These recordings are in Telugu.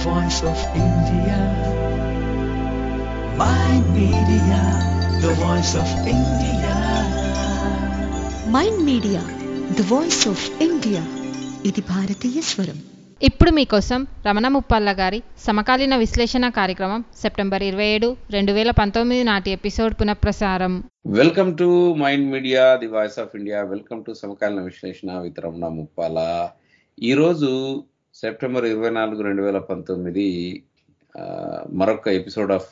voice of India. My media, the voice of India. Mind media the voice of India ఇది భారతీయ స్వరం ఇప్పుడు మీకోసం రమణ ముప్పాళ్ళ గారి సమకాలీన విశ్లేషణ కార్యక్రమం సెప్టెంబర్ ఇరవై ఏడు రెండు వేల పంతొమ్మిది నాటి ఎపిసోడ్ పునఃప్రసారం welcome to mind media the voice of India welcome to సమకాలీన విశ్లేషణ విత్ రమణ ముప్పాల ఈరోజు సెప్టెంబర్ ఇరవై నాలుగు రెండు వేల పంతొమ్మిది ఆ, మరొక ఎపిసోడ్ ఆఫ్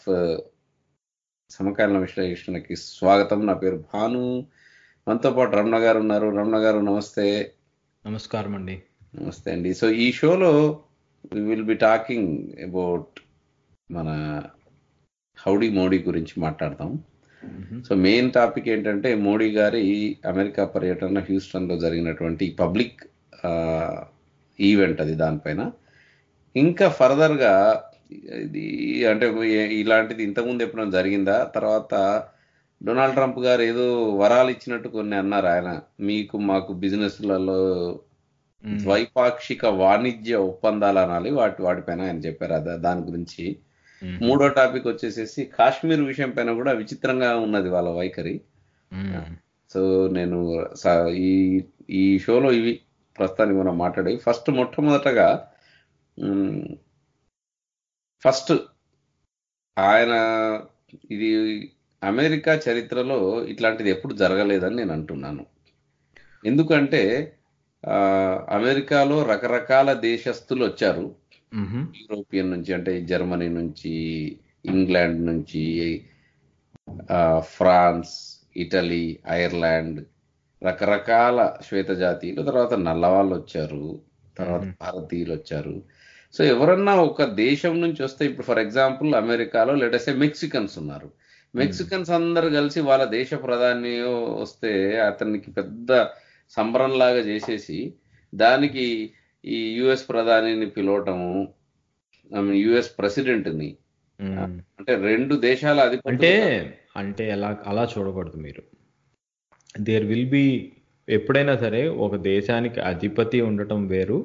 సమకాలీన విశ్లేషణకి స్వాగతం నా పేరు భాను మనతో పాటు రమణ గారు ఉన్నారు రమణ గారు నమస్తే నమస్కారం అండి నమస్తే అండి సో ఈ షోలో we will be talking about మన హౌడీ మోడీ గురించి మాట్లాడతాం సో మెయిన్ టాపిక్ ఏంటంటే మోడీ గారి అమెరికా పర్యటన హ్యూస్టన్ లో జరిగినటువంటి పబ్లిక్ ఈవెంట్ అది దానిపైన ఇంకా ఫర్దర్ గా ఇది అంటే ఏ- ఇలాంటిది ఇంతకుముందు ఎప్పుడైనా జరిగిందా తర్వాత డొనాల్డ్ ట్రంప్ గారు ఏదో వరాలు ఇచ్చినట్టు కొన్ని అన్నారు ఆయన మీకు మాకు బిజినెస్లలో ద్వైపాక్షిక వాణిజ్య ఒప్పందాలు అనాలి వాటి వాటిపైన ఆయన చెప్పారు అద దాని గురించి మ్మ్. మూడో టాపిక్ వచ్చేసేసి కాశ్మీర్ విషయం పైన కూడా విచిత్రంగా ఉన్నది వాళ్ళ వైఖరి మ్మ్. సో నేను స- ఈ ఈ షోలో ఇవి ప్రస్తుతానికి మనం మాట్లాడేవి ఫస్ట్ మొట్టమొదటగా మ్, ఫస్ట్ ఆయన ఇది అమెరికా చరిత్రలో ఇట్లాంటిది ఎప్పుడు జరగలేదని నేను అంటున్నాను ఎందుకంటే ఆ, అమెరికాలో రకరకాల దేశస్తులు వచ్చారు మ్మ్. యూరోపియన్ నుంచి అంటే జర్మనీ నుంచి ఇంగ్లాండ్ నుంచి ఆ, ఫ్రాన్స్ ఇటలీ ఐర్లాండ్ రకరకాల శ్వేత జాతీయులు తర్వాత నల్లవాళ్ళు వచ్చారు తర్వాత భారతీయులు వచ్చారు సో ఎవరన్నా ఒక దేశం నుంచి వస్తే ఇప్పుడు ఫర్ ఎగ్జాంపుల్ అమెరికాలో లెటసే మెక్సికన్స్ ఉన్నారు మెక్సికన్స్ అందరు కలిసి వాళ్ళ దేశ ప్రధాని వస్తే అతనికి పెద్ద సంబరంలాగా చేసేసి దానికి ఈ యుఎస్ ప్రధానిని పిలవటము యుఎస్ ప్రెసిడెంట్ని మ్మ్. అంటే రెండు దేశాల అధిపతులు అంటే అంటే ఎలా అలా చూడకూడదు మీరు దేర్ విల్ బి ఎప్పుడైనా సరే ఒక దేశానికి అధిపతి ఉండటం వేరు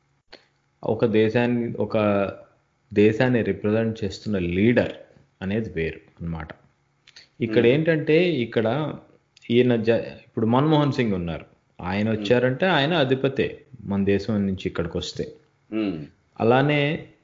ఒక దేశాన్ని ఒక దేశాన్ని రిప్రజెంట్ చేస్తున్న లీడర్ అనేది వేరు అన్నమాట ఇక్కడ ఏంటంటే ఇక్కడ ఈయన జ ఇప్పుడు మన్మోహన్ సింగ్ ఉన్నారు ఆయన వచ్చారంటే ఆయన అధిపతే మన దేశం నుంచి ఇక్కడికి వస్తే ఉమ్, అలానే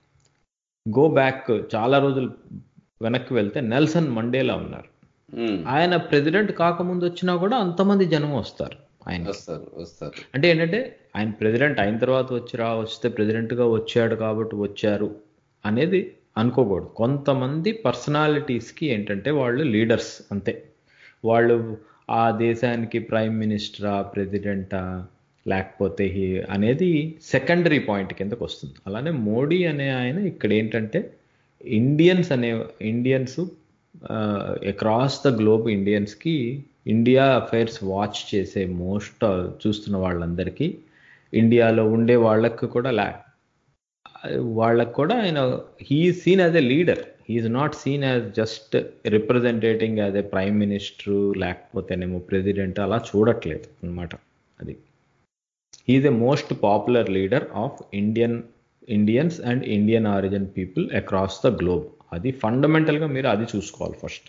గో బ్యాక్ చాలా రోజులు వెనక్కి వెళ్తే నెల్సన్ మండేలా ఉన్నారు ఉమ్, ఆయన ప్రెసిడెంట్ కాకముందు వచ్చినా కూడా అంతమంది జనం వస్తారు ఆయన వస్తారు వస్తారు అంటే ఏంటంటే ఆయన ప్రెసిడెంట్ అయిన తర్వాత వచ్చిరా వస్తే president గా వచ్చాడు కాబట్టి వచ్చారు అనేది అనుకోకూడదు కొంతమంది పర్సనాలిటీస్కి ఏంటంటే వాళ్ళు లీడర్స్ అంతే వాళ్ళు ఆ దేశానికి ప్రైమ్ మినిస్టరా ప్రెసిడెంటా లేకపోతే హీ- అనేది సెకండరీ పాయింట్ కిందకు వస్తుంది అలానే మోడీ అనే ఆయన ఇక్కడ ఏంటంటే ఇండియన్స్ అనే ఇండియన్స్ అక్రాస్ ద గ్లోబ్ ఇండియన్స్కి ఇండియా అఫైర్స్ వాచ్ చేసే మోస్ట్ చూస్తున్న వాళ్ళందరికీ ఇండియాలో ఉండే వాళ్ళకి కూడా లా వాళ్ళకు కూడా ఆయన he seen as a leader he's not seen as just representing as a prime minister లేకపోతేనేమో ప్రెసిడెంట్ అలా చూడట్లేదు అన్నమాట అది he's a most popular leader of Indian Indians and Indian origin people across the globe అది ఫండమెంటల్గా మీరు అది చూసుకోవాలి ఫస్ట్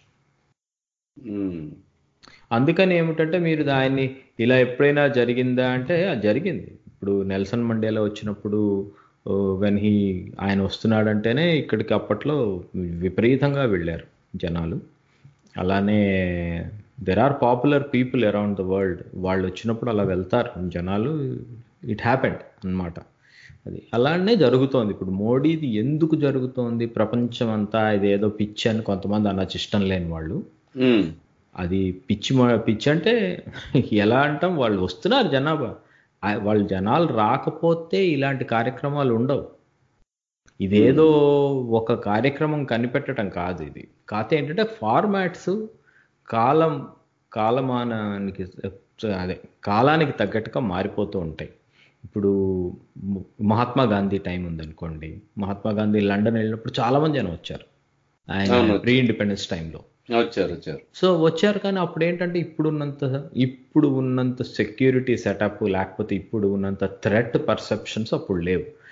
ఉమ్, అందుకని ఏమిటంటే మీరు దాన్ని ఇలా ఎప్పుడైనా జరిగిందా అంటే "ఆ, జరిగింది ఇప్పుడు నెల్సన్ మండేలా వచ్చినప్పుడు వెన్ హీ ఆయన వస్తున్నాడంటేనే ఇక్కడికి అప్పట్లో విపరీతంగా వెళ్ళారు జనాలు అలానే there are popular people around the world వాళ్ళు వచ్చినప్పుడు అలా వెళ్తారు జనాలు ఇట్ హ్యాపెండ్ అన్నమాట అది అలానే జరుగుతోంది ఇప్పుడు మోడీది ఎందుకు జరుగుతోంది ప్రపంచం అంతా ఇదేదో పిచ్చి అని కొంతమంది అనొచ్చు ఇష్టం లేని వాళ్ళు ఉమ్, అది పిచ్చి మ- పిచ్చి అంటే ఎలా అంటాం వాళ్ళు వస్తున్నారు జనాభా ఆ- వాళ్ళు జనాలు రాకపోతే ఇలాంటి కార్యక్రమాలు ఉండవు ఇదేదో ఒక కార్యక్రమం కనిపెట్టడం కాదు ఇది కాకపోతే ఏంటంటే ఫార్మాట్స్ కాలం కాలమానానికి అదే కాలానికి తగ్గట్టుగా మారిపోతూ ఉంటాయి ఇప్పుడు మ- మహాత్మా గాంధీ టైం ఉందనుకోండి మహాత్మా గాంధీ లండన్ వెళ్ళినప్పుడు చాలా మంది జనం వచ్చారు ఆయన అవును. ప్రీ ఇండిపెండెన్స్ టైంలో వచ్చారు వచ్చారు సో వచ్చారు కానీ అప్పుడు ఏంటంటే ఇప్పుడున్నంత ఇప్పుడు ఉన్నంత సెక్యూరిటీ సెటప్ లేకపోతే ఇప్పుడు ఉన్నంత థ్రెట్ పర్సెప్షన్స్ అప్పుడు లేవు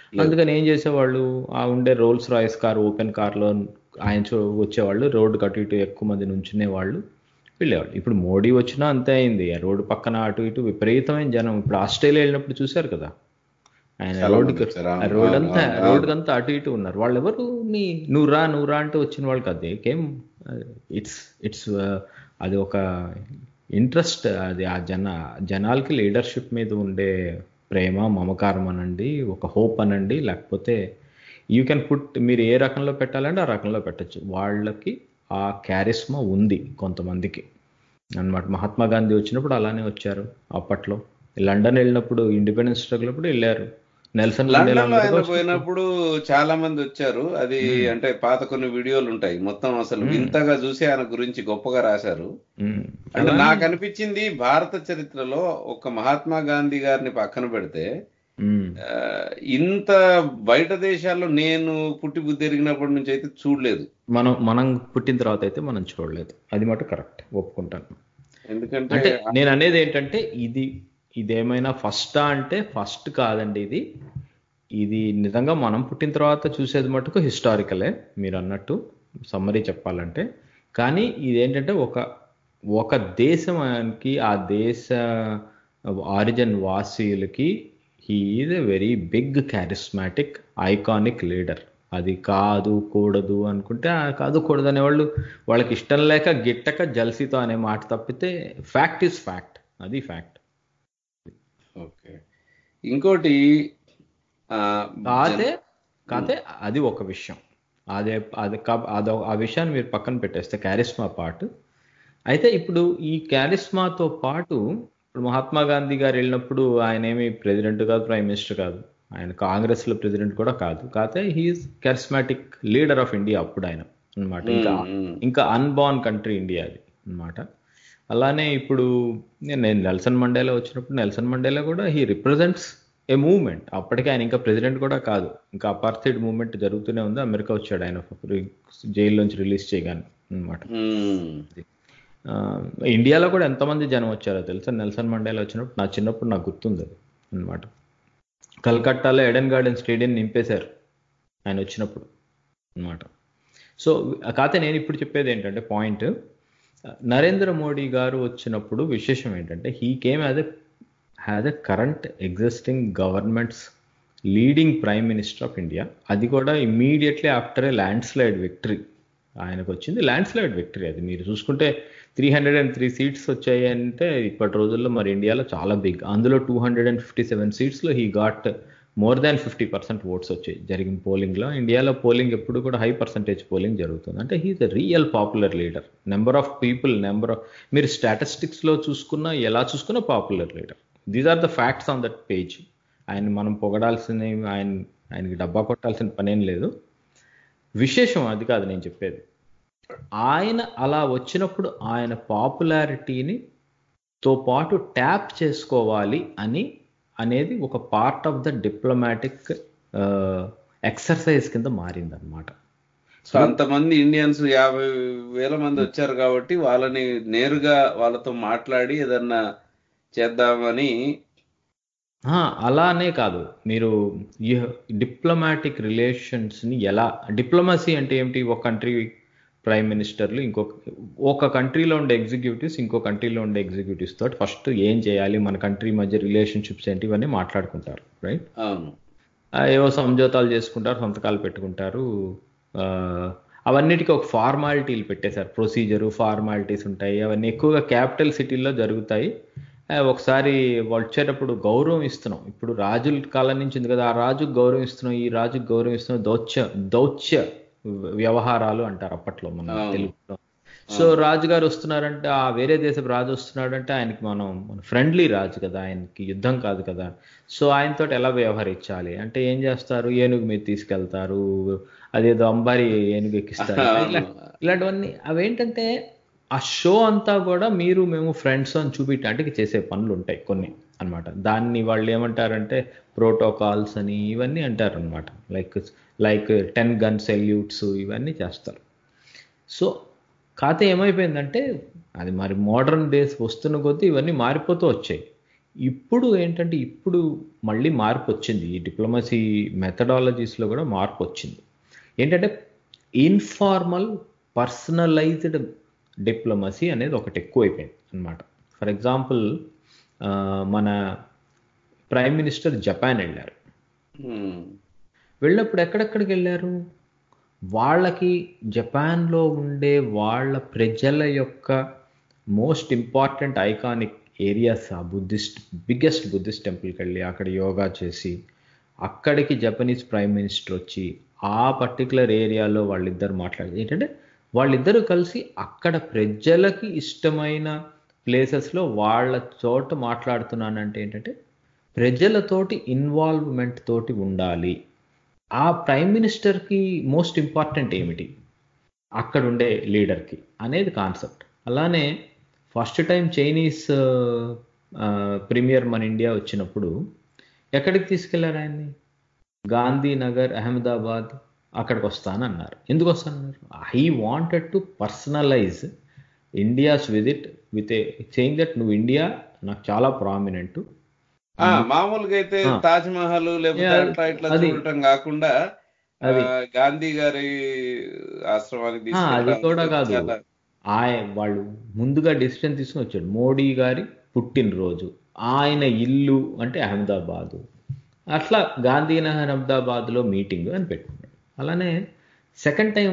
అందుకని ఏం చేసేవాళ్ళు ఆ ఉండే రోల్స్ రాయిస్ కార్ ఓపెన్ కార్లో ఆయన చూ- వచ్చేవాళ్ళు రోడ్డు అటు ఇటు ఎక్కువ మంది నుంచునే వాళ్ళు వెళ్ళేవాళ్ళు ఇప్పుడు మోడీ వచ్చినా అంతే అయింది ఆ రోడ్డు పక్కన అటు ఇటు విపరీతమైన జనం ఇప్పుడు ఆస్ట్రేలియా వెళ్ళినప్పుడు చూశారు కదా ఆయన చాలా మంది రోడ్డుకి వచ్చారు. ఆ రోడ్ అవును, అంతా అవును, రోడ్డుకి అంతా అటు ఇటు ఉన్నారు వాళ్ళు ఎవరు నీ నువ్వు రా నువ్వు రా అంటే వచ్చిన వాళ్ళు కాదు ఏకేం ఇట్స్ ఇట్స్ అది ఒక ఇంట్రెస్ట్ అది ఆ జన జనాలకి లీడర్షిప్ మీద ఉండే ప్రేమ మమకారం అనండి ఒక హోప్ అనండి లేకపోతే యూ కెన్ పుట్ మీరు ఏ రకంలో పెట్టాలంటే ఆ రకంలో పెట్టచ్చు వాళ్ళకి ఆ క్యారిస్మా ఉంది కొంతమందికి అన్నమాట మహాత్మా గాంధీ వచ్చినప్పుడు అలానే వచ్చారు అప్పట్లో లండన్ వెళ్ళినప్పుడు ఇండిపెండెన్స్ స్ట్రగుల్ అప్పుడు వెళ్ళారు నెల్సన్ మండేలా లండన్ లో ఆయన అందరూ పోయినప్పుడు చాలా మంది వచ్చారు అది అంటే పాత కొన్ని వీడియోలు ఉంటాయి మొత్తం అసలు వింతగా చూసి ఆయన గురించి గొప్పగా రాశారు ఉమ్. అంటే నాకు అనిపించింది భారత చరిత్రలో ఒక మహాత్మా గాంధీ గారిని పక్కన పెడితే ఉమ్. ఆ, ఇంత బయట దేశాల్లో నేను పుట్టి బుద్ధి ఎరిగినప్పటి నుంచి అయితే చూడలేదు మనం మనం పుట్టిన తర్వాత అయితే మనం చూడలేదు అది మాట కరెక్ట్ ఒప్పుకుంటాను ఎందుకంటే అంటే నేను అనేది ఏంటంటే ఇది ఇదేమైనా ఫస్టా అంటే ఫస్ట్ కాదండి ఇది ఇది నిజంగా మనం పుట్టిన తర్వాత చూసేది మటుకు హిస్టారికలే మీరు అన్నట్టు సమ్మరీ చెప్పాలంటే కానీ ఇదేంటంటే ఒక ఒక దేశానికి ఆ దేశ ఆరిజిన్ వాసీయులకి he is a very big charismatic iconic leader అది కాదు కూడదు అనుకుంటే "ఆ, కాదు కూడదు అనేవాళ్ళు వాళ్ళకి ఇష్టం లేక గిట్టక జల్సీతో అనే మాట తప్పితే ఫ్యాక్ట్ ఈజ్ ఫ్యాక్ట్ అది ఫ్యాక్ట్ ఓకే ఇంకోటి ఆ, కాతే కాతే అది ఒక విషయం అదే అది కా- అదో ఆ విషయాన్ని మీరు పక్కన పెట్టేస్తే క్యారిస్మా పార్ట్ అయితే ఇప్పుడు ఈ క్యారిస్మాతో పాటు ఇప్పుడు మహాత్మా గాంధీ గారు వెళ్ళినప్పుడు ఆయన ఏమి ప్రెసిడెంట్ కాదు ప్రైమ్ మినిస్టర్ కాదు ఆయన కాంగ్రెస్ లో ప్రెసిడెంట్ కూడా కాదు కాకపోతే he's charismatic leader of India అప్పుడు ఆయన అన్నమాట ఇంకా మ్మ్. ఇంకా అన్బార్న్ కంట్రీ ఇండియా అది అన్నమాట అలానే ఇప్పుడు నేను నేను నెల్సన్ మండేలా వచ్చినప్పుడు నెల్సన్ మండేలా కూడా హీ రిప్రజెంట్స్ ఏ మూవ్మెంట్ అప్పటికే ఆయన ఇంకా ప్రెసిడెంట్ కూడా కాదు ఇంకా అపార్థైడ్ మూవ్మెంట్ జరుగుతూనే ఉంది అమెరికా వచ్చాడు ఆయన జైల్లోంచి రిలీజ్ చేయగానే అన్నమాట మ్మ్. ఆ, ఇండియాలో కూడా ఎంతమంది జనం వచ్చారో తెలుసా నెల్సన్ మండేలా వచ్చినప్పుడు నా చిన్నప్పుడు నాకు గుర్తుంది అది అనమాట కలకట్టాలో ఎడెన్ గార్డెన్ స్టేడియం నింపేశారు ఆయన వచ్చినప్పుడు అన్నమాట సో కాకపోతే నేను ఇప్పుడు చెప్పేది ఏంటంటే పాయింట్ నరేంద్ర మోడీ గారు వచ్చినప్పుడు విశేషం ఏంటంటే he came as a has a current existing governments leading prime minister of India అది కూడా immediately after a landslide victory ఆయనకు వచ్చింది ల్యాండ్ స్లైడ్ విక్టరీ అది మీరు చూసుకుంటే three hundred and three seats వచ్చాయి అంటే ఇప్పటి రోజుల్లో మరి ఇండియాలో చాలా బిగ్ అందులో two hundred and fifty seven సీట్స్లో he got more than fifty percent votes వచ్చాయి జరిగిన పోలింగ్లో ఇండియాలో పోలింగ్ ఎప్పుడు కూడా హై పర్సంటేజ్ పోలింగ్ జరుగుతుంది అంటే he's a real popular leader number of people number of మీరు స్టాటిస్టిక్స్లో చూసుకున్నా ఎలా చూసుకున్నా popular leader these are the facts on that page ఆయన మనం పొగడాల్సిన ఆయన ఆయనకి డబ్బా కొట్టాల్సిన పనేం లేదు విశేషం అది కాదు నేను చెప్పేది ఆయన అలా వచ్చినప్పుడు ఆయన పాపులారిటీని తో పాటు ట్యాప్ చేసుకోవాలి అని అనేది ఒక part of the diplomatic exercise కింద మారిందనమాట సో అంతమంది ఇండియన్స్ యాభై వేల మంది వచ్చారు కాబట్టి వాళ్ళని నేరుగా వాళ్ళతో మాట్లాడి ఏదన్నా చేద్దామని ఆ, అలానే కాదు మీరు డిప్లొమాటిక్ రిలేషన్స్ని ఎలా డిప్లొమసీ అంటే ఏమిటి ఒక కంట్రీ ప్రైమ్ మినిస్టర్లు ఇంకొక ఒక కంట్రీలో ఉండే ఎగ్జిక్యూటివ్స్ ఇంకో కంట్రీలో ఉండే ఎగ్జిక్యూటివ్స్ తోటి ఫస్ట్ ఏం చేయాలి మన కంట్రీ మధ్య రిలేషన్షిప్స్ ఏంటి ఇవన్నీ మాట్లాడుకుంటారు రైట్ అవును ఏవో సంజోతాలు చేసుకుంటారు సంతకాలు పెట్టుకుంటారు ఆ, అవన్నిటికీ ఒక ఫార్మాలిటీలు పెట్టేశారు ప్రొసీజరు ఫార్మాలిటీస్ ఉంటాయి అవన్నీ ఎక్కువగా క్యాపిటల్ సిటీల్లో జరుగుతాయి ఆ, ఒకసారి వాళ్ళు వచ్చేటప్పుడు గౌరవం ఇస్తున్నాం ఇప్పుడు రాజుల కాలం నుంచి ఉంది కదా ఆ రాజుకు గౌరవం ఇస్తున్నాం ఈ రాజుకు గౌరవం ఇస్తున్నాం దౌత్య దౌత్య వ్యవహారాలు అంటారు అప్పట్లో మన అవును. తెలుగులో సో రాజుగారు వస్తున్నారంటే ఆ వేరే దేశపు రాజు వస్తున్నాడంటే ఆయనకి మనం మన ఫ్రెండ్లీ రాజు కదా ఆయనకి యుద్ధం కాదు కదా సో ఆయనతో ఎలా వ్యవహరించాలి అంటే ఏం చేస్తారు ఏనుగు మీద తీసుకెళ్తారు అదేదో అంబారి ఏనుగు ఎక్కిస్తారు ఇలా ఇలాంటివన్నీ అవేంటంటే ఆ షో అంతా కూడా మీరు మేము ఫ్రెండ్స్ అని చూపించడానికి చేసే పనులు ఉంటాయి కొన్ని అన్నమాట దాన్ని వాళ్ళు ఏమంటారంటే ప్రోటోకాల్స్ అని ఇవన్నీ అంటారు అనమాట like like ten gun salutes ఇవన్నీ చేస్తారు సో కాతే ఏమైపోయిందంటే అది మరి మోడర్న్ డేస్ వస్తున్న కొద్దీ ఇవన్నీ మారిపోతూ వచ్చాయి ఇప్పుడు ఏంటంటే ఇప్పుడు మళ్ళీ మార్పు వచ్చింది ఈ డిప్లొమసీ మెథడాలజీస్లో కూడా మార్పు వచ్చింది ఏంటంటే ఇన్ఫార్మల్ పర్సనలైజ్డ్ డిప్లొమసీ అనేది ఒకటి ఎక్కువైపోయింది అనమాట ఫర్ ఎగ్జాంపుల్ మన ప్రైమ్ మినిస్టర్ జపాన్ వెళ్ళారు ఉమ్, వెళ్ళినప్పుడు ఎక్కడెక్కడికి వెళ్ళారు వాళ్ళకి జపాన్లో ఉండే వాళ్ళ ప్రజల యొక్క మోస్ట్ ఇంపార్టెంట్ ఐకానిక్ ఏరియాస్ ఆ బుద్ధిస్ట్ బిగ్గెస్ట్ బుద్ధిస్ట్ టెంపుల్కి వెళ్ళి అక్కడ యోగా చేసి అక్కడికి జపనీస్ ప్రైమ్ మినిస్టర్ వచ్చి ఆ పర్టికులర్ ఏరియాలో వాళ్ళిద్దరు మాట్లాడేది ఏంటంటే వాళ్ళిద్దరూ కలిసి అక్కడ ప్రజలకి ఇష్టమైన ప్లేసెస్లో వాళ్ళ చోట మాట్లాడుతున్నానంటే ఏంటంటే ప్రజలతోటి ఇన్వాల్వ్మెంట్ తోటి ఉండాలి ఆ ప్రైమ్ మినిస్టర్కి మోస్ట్ ఇంపార్టెంట్ ఏమిటి అక్కడ ఉండే లీడర్కి అనేది కాన్సెప్ట్ అలానే ఫస్ట్ టైం చైనీస్ ప్రీమియర్ మన ఇండియా వచ్చినప్పుడు ఎక్కడికి తీసుకెళ్లారు ఆయన్ని గాంధీనగర్ అహ్మదాబాద్ అక్కడికి వస్తానన్నారు ఎందుకు వస్తానన్నారు I wanted to personalize India's visit with a saying that నువ్వు ఇండియా నాకు చాలా ప్రామినెంట్ ఆ, మామూలుగా అయితే ఆ. తాజ్ మహల్ లేకపోతే Yeah, అట్లా ఇట్లా అది- చూడటం కాకుండా ఆ, అది. గాంధీ గారి ఆశ్రమానికి ఆ, అది తీసుకెళ్ళడం కూడా కాదు చాలా ఆయన వాళ్ళు ముందుగా డెసిషన్ తీసుకుని వచ్చాడు మోడీ గారి పుట్టినరోజు ఆయన ఇల్లు అంటే అహ్మదాబాదు అట్లా గాంధీనగర్ అహ్మదాబాద్లో మీటింగ్ అని పెట్టుకున్నాడు అలానే సెకండ్ టైం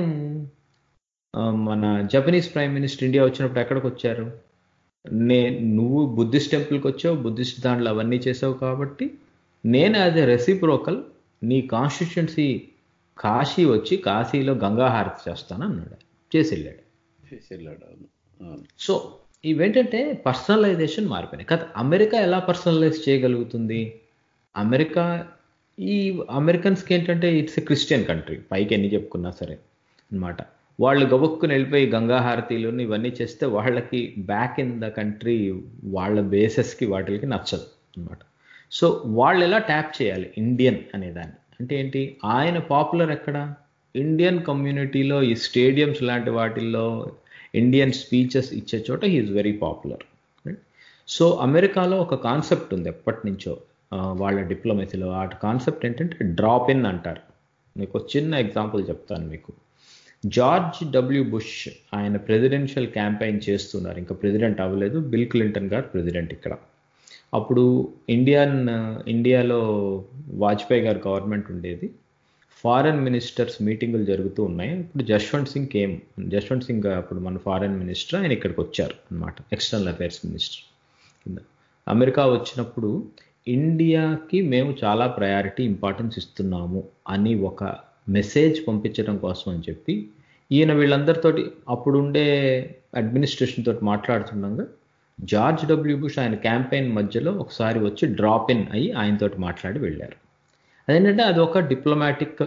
మన జపనీస్ ప్రైమ్ మినిస్టర్ ఇండియా వచ్చినప్పుడు ఎక్కడికి వచ్చారు నే నువ్వు బుద్ధిస్ట్ టెంపుల్కి వచ్చావు బుద్ధిస్ట్ దాంట్లో అవన్నీ చేసావు కాబట్టి నేను యాజ్ ఎ రెసిప్రోకల్ నీ కాన్స్టిట్యున్సీ కాశీ వచ్చి కాశీలో గంగా హారతి చేస్తాను అన్నాడు చేసి వెళ్ళాడు చేసి వెళ్ళాడు అవును. అవును. సో ఇవేంటంటే పర్సనలైజేషన్ మారిపోయినాయి కదా అమెరికా ఎలా పర్సనలైజ్ చేయగలుగుతుంది అమెరికా ఈ అమెరికన్స్కి ఏంటంటే ఇట్స్ ఎ క్రిస్టియన్ కంట్రీ పైకి ఎన్ని చెప్పుకున్నా సరే అన్నమాట వాళ్ళు గబుక్కుని వెళ్ళిపోయి గంగా హారతీలు ఇవన్నీ చేస్తే వాళ్ళకి బ్యాక్ ఇన్ ద కంట్రీ వాళ్ళ బేసెస్కి వాటికి నచ్చదు అన్నమాట సో వాళ్ళు ఎలా ట్యాప్ చేయాలి ఇండియన్ అనేదాన్ని అంటే ఏంటి ఆయన పాపులర్ ఎక్కడ ఇండియన్ కమ్యూనిటీలో ఈ స్టేడియంస్ లాంటి వాటిల్లో ఇండియన్ స్పీచెస్ ఇచ్చే చోట హీఈస్ వెరీ పాపులర్ సో అమెరికాలో ఒక కాన్సెప్ట్ ఉంది ఎప్పటి నుంచో ఆ, వాళ్ళ డిప్లొమసీలో ఆ కాన్సెప్ట్ ఏంటంటే డ్రాప్ ఇన్ అంటారు మీకు ఒక చిన్న ఎగ్జాంపుల్ చెప్తాను మీకు జార్జ్ డబ్ల్యూ బుష్ ఆయన ప్రెసిడెన్షియల్ క్యాంపెయిన్ చేస్తున్నారు ఇంకా ప్రెసిడెంట్ అవ్వలేదు బిల్ క్లింటన్ గారు ప్రెసిడెంట్ ఇక్కడ అప్పుడు ఇండియన్ ఇండియాలో వాజ్పేయి గారు గవర్నమెంట్ ఉండేది ఫారెన్ మినిస్టర్స్ మీటింగులు జరుగుతూ ఉన్నాయి ఇప్పుడు జశ్వంత్ సింగ్ కేమ్ జశ్వంత్ సింగ్ అప్పుడు మన ఫారెన్ మినిస్టర్ ఆయన ఇక్కడికి వచ్చారు అనమాట ఎక్స్టర్నల్ అఫైర్స్ మినిస్టర్ కింద అమెరికా వచ్చినప్పుడు ఇండియాకి మేము చాలా ప్రయారిటీ ఇంపార్టెన్స్ ఇస్తున్నాము అని ఒక మెసేజ్ పంపించడం కోసం అని చెప్పి ఈయన వీళ్ళందరితోటి అప్పుడుండే అడ్మినిస్ట్రేషన్ తోటి మాట్లాడుతుండగా జార్జ్ డబ్ల్యూ బుష్ ఆయన క్యాంపెయిన్ మధ్యలో ఒకసారి వచ్చి డ్రాప్ ఇన్ అయ్యి ఆయనతోటి మాట్లాడి వెళ్ళారు అదేంటంటే అది ఒక డిప్లొమాటిక్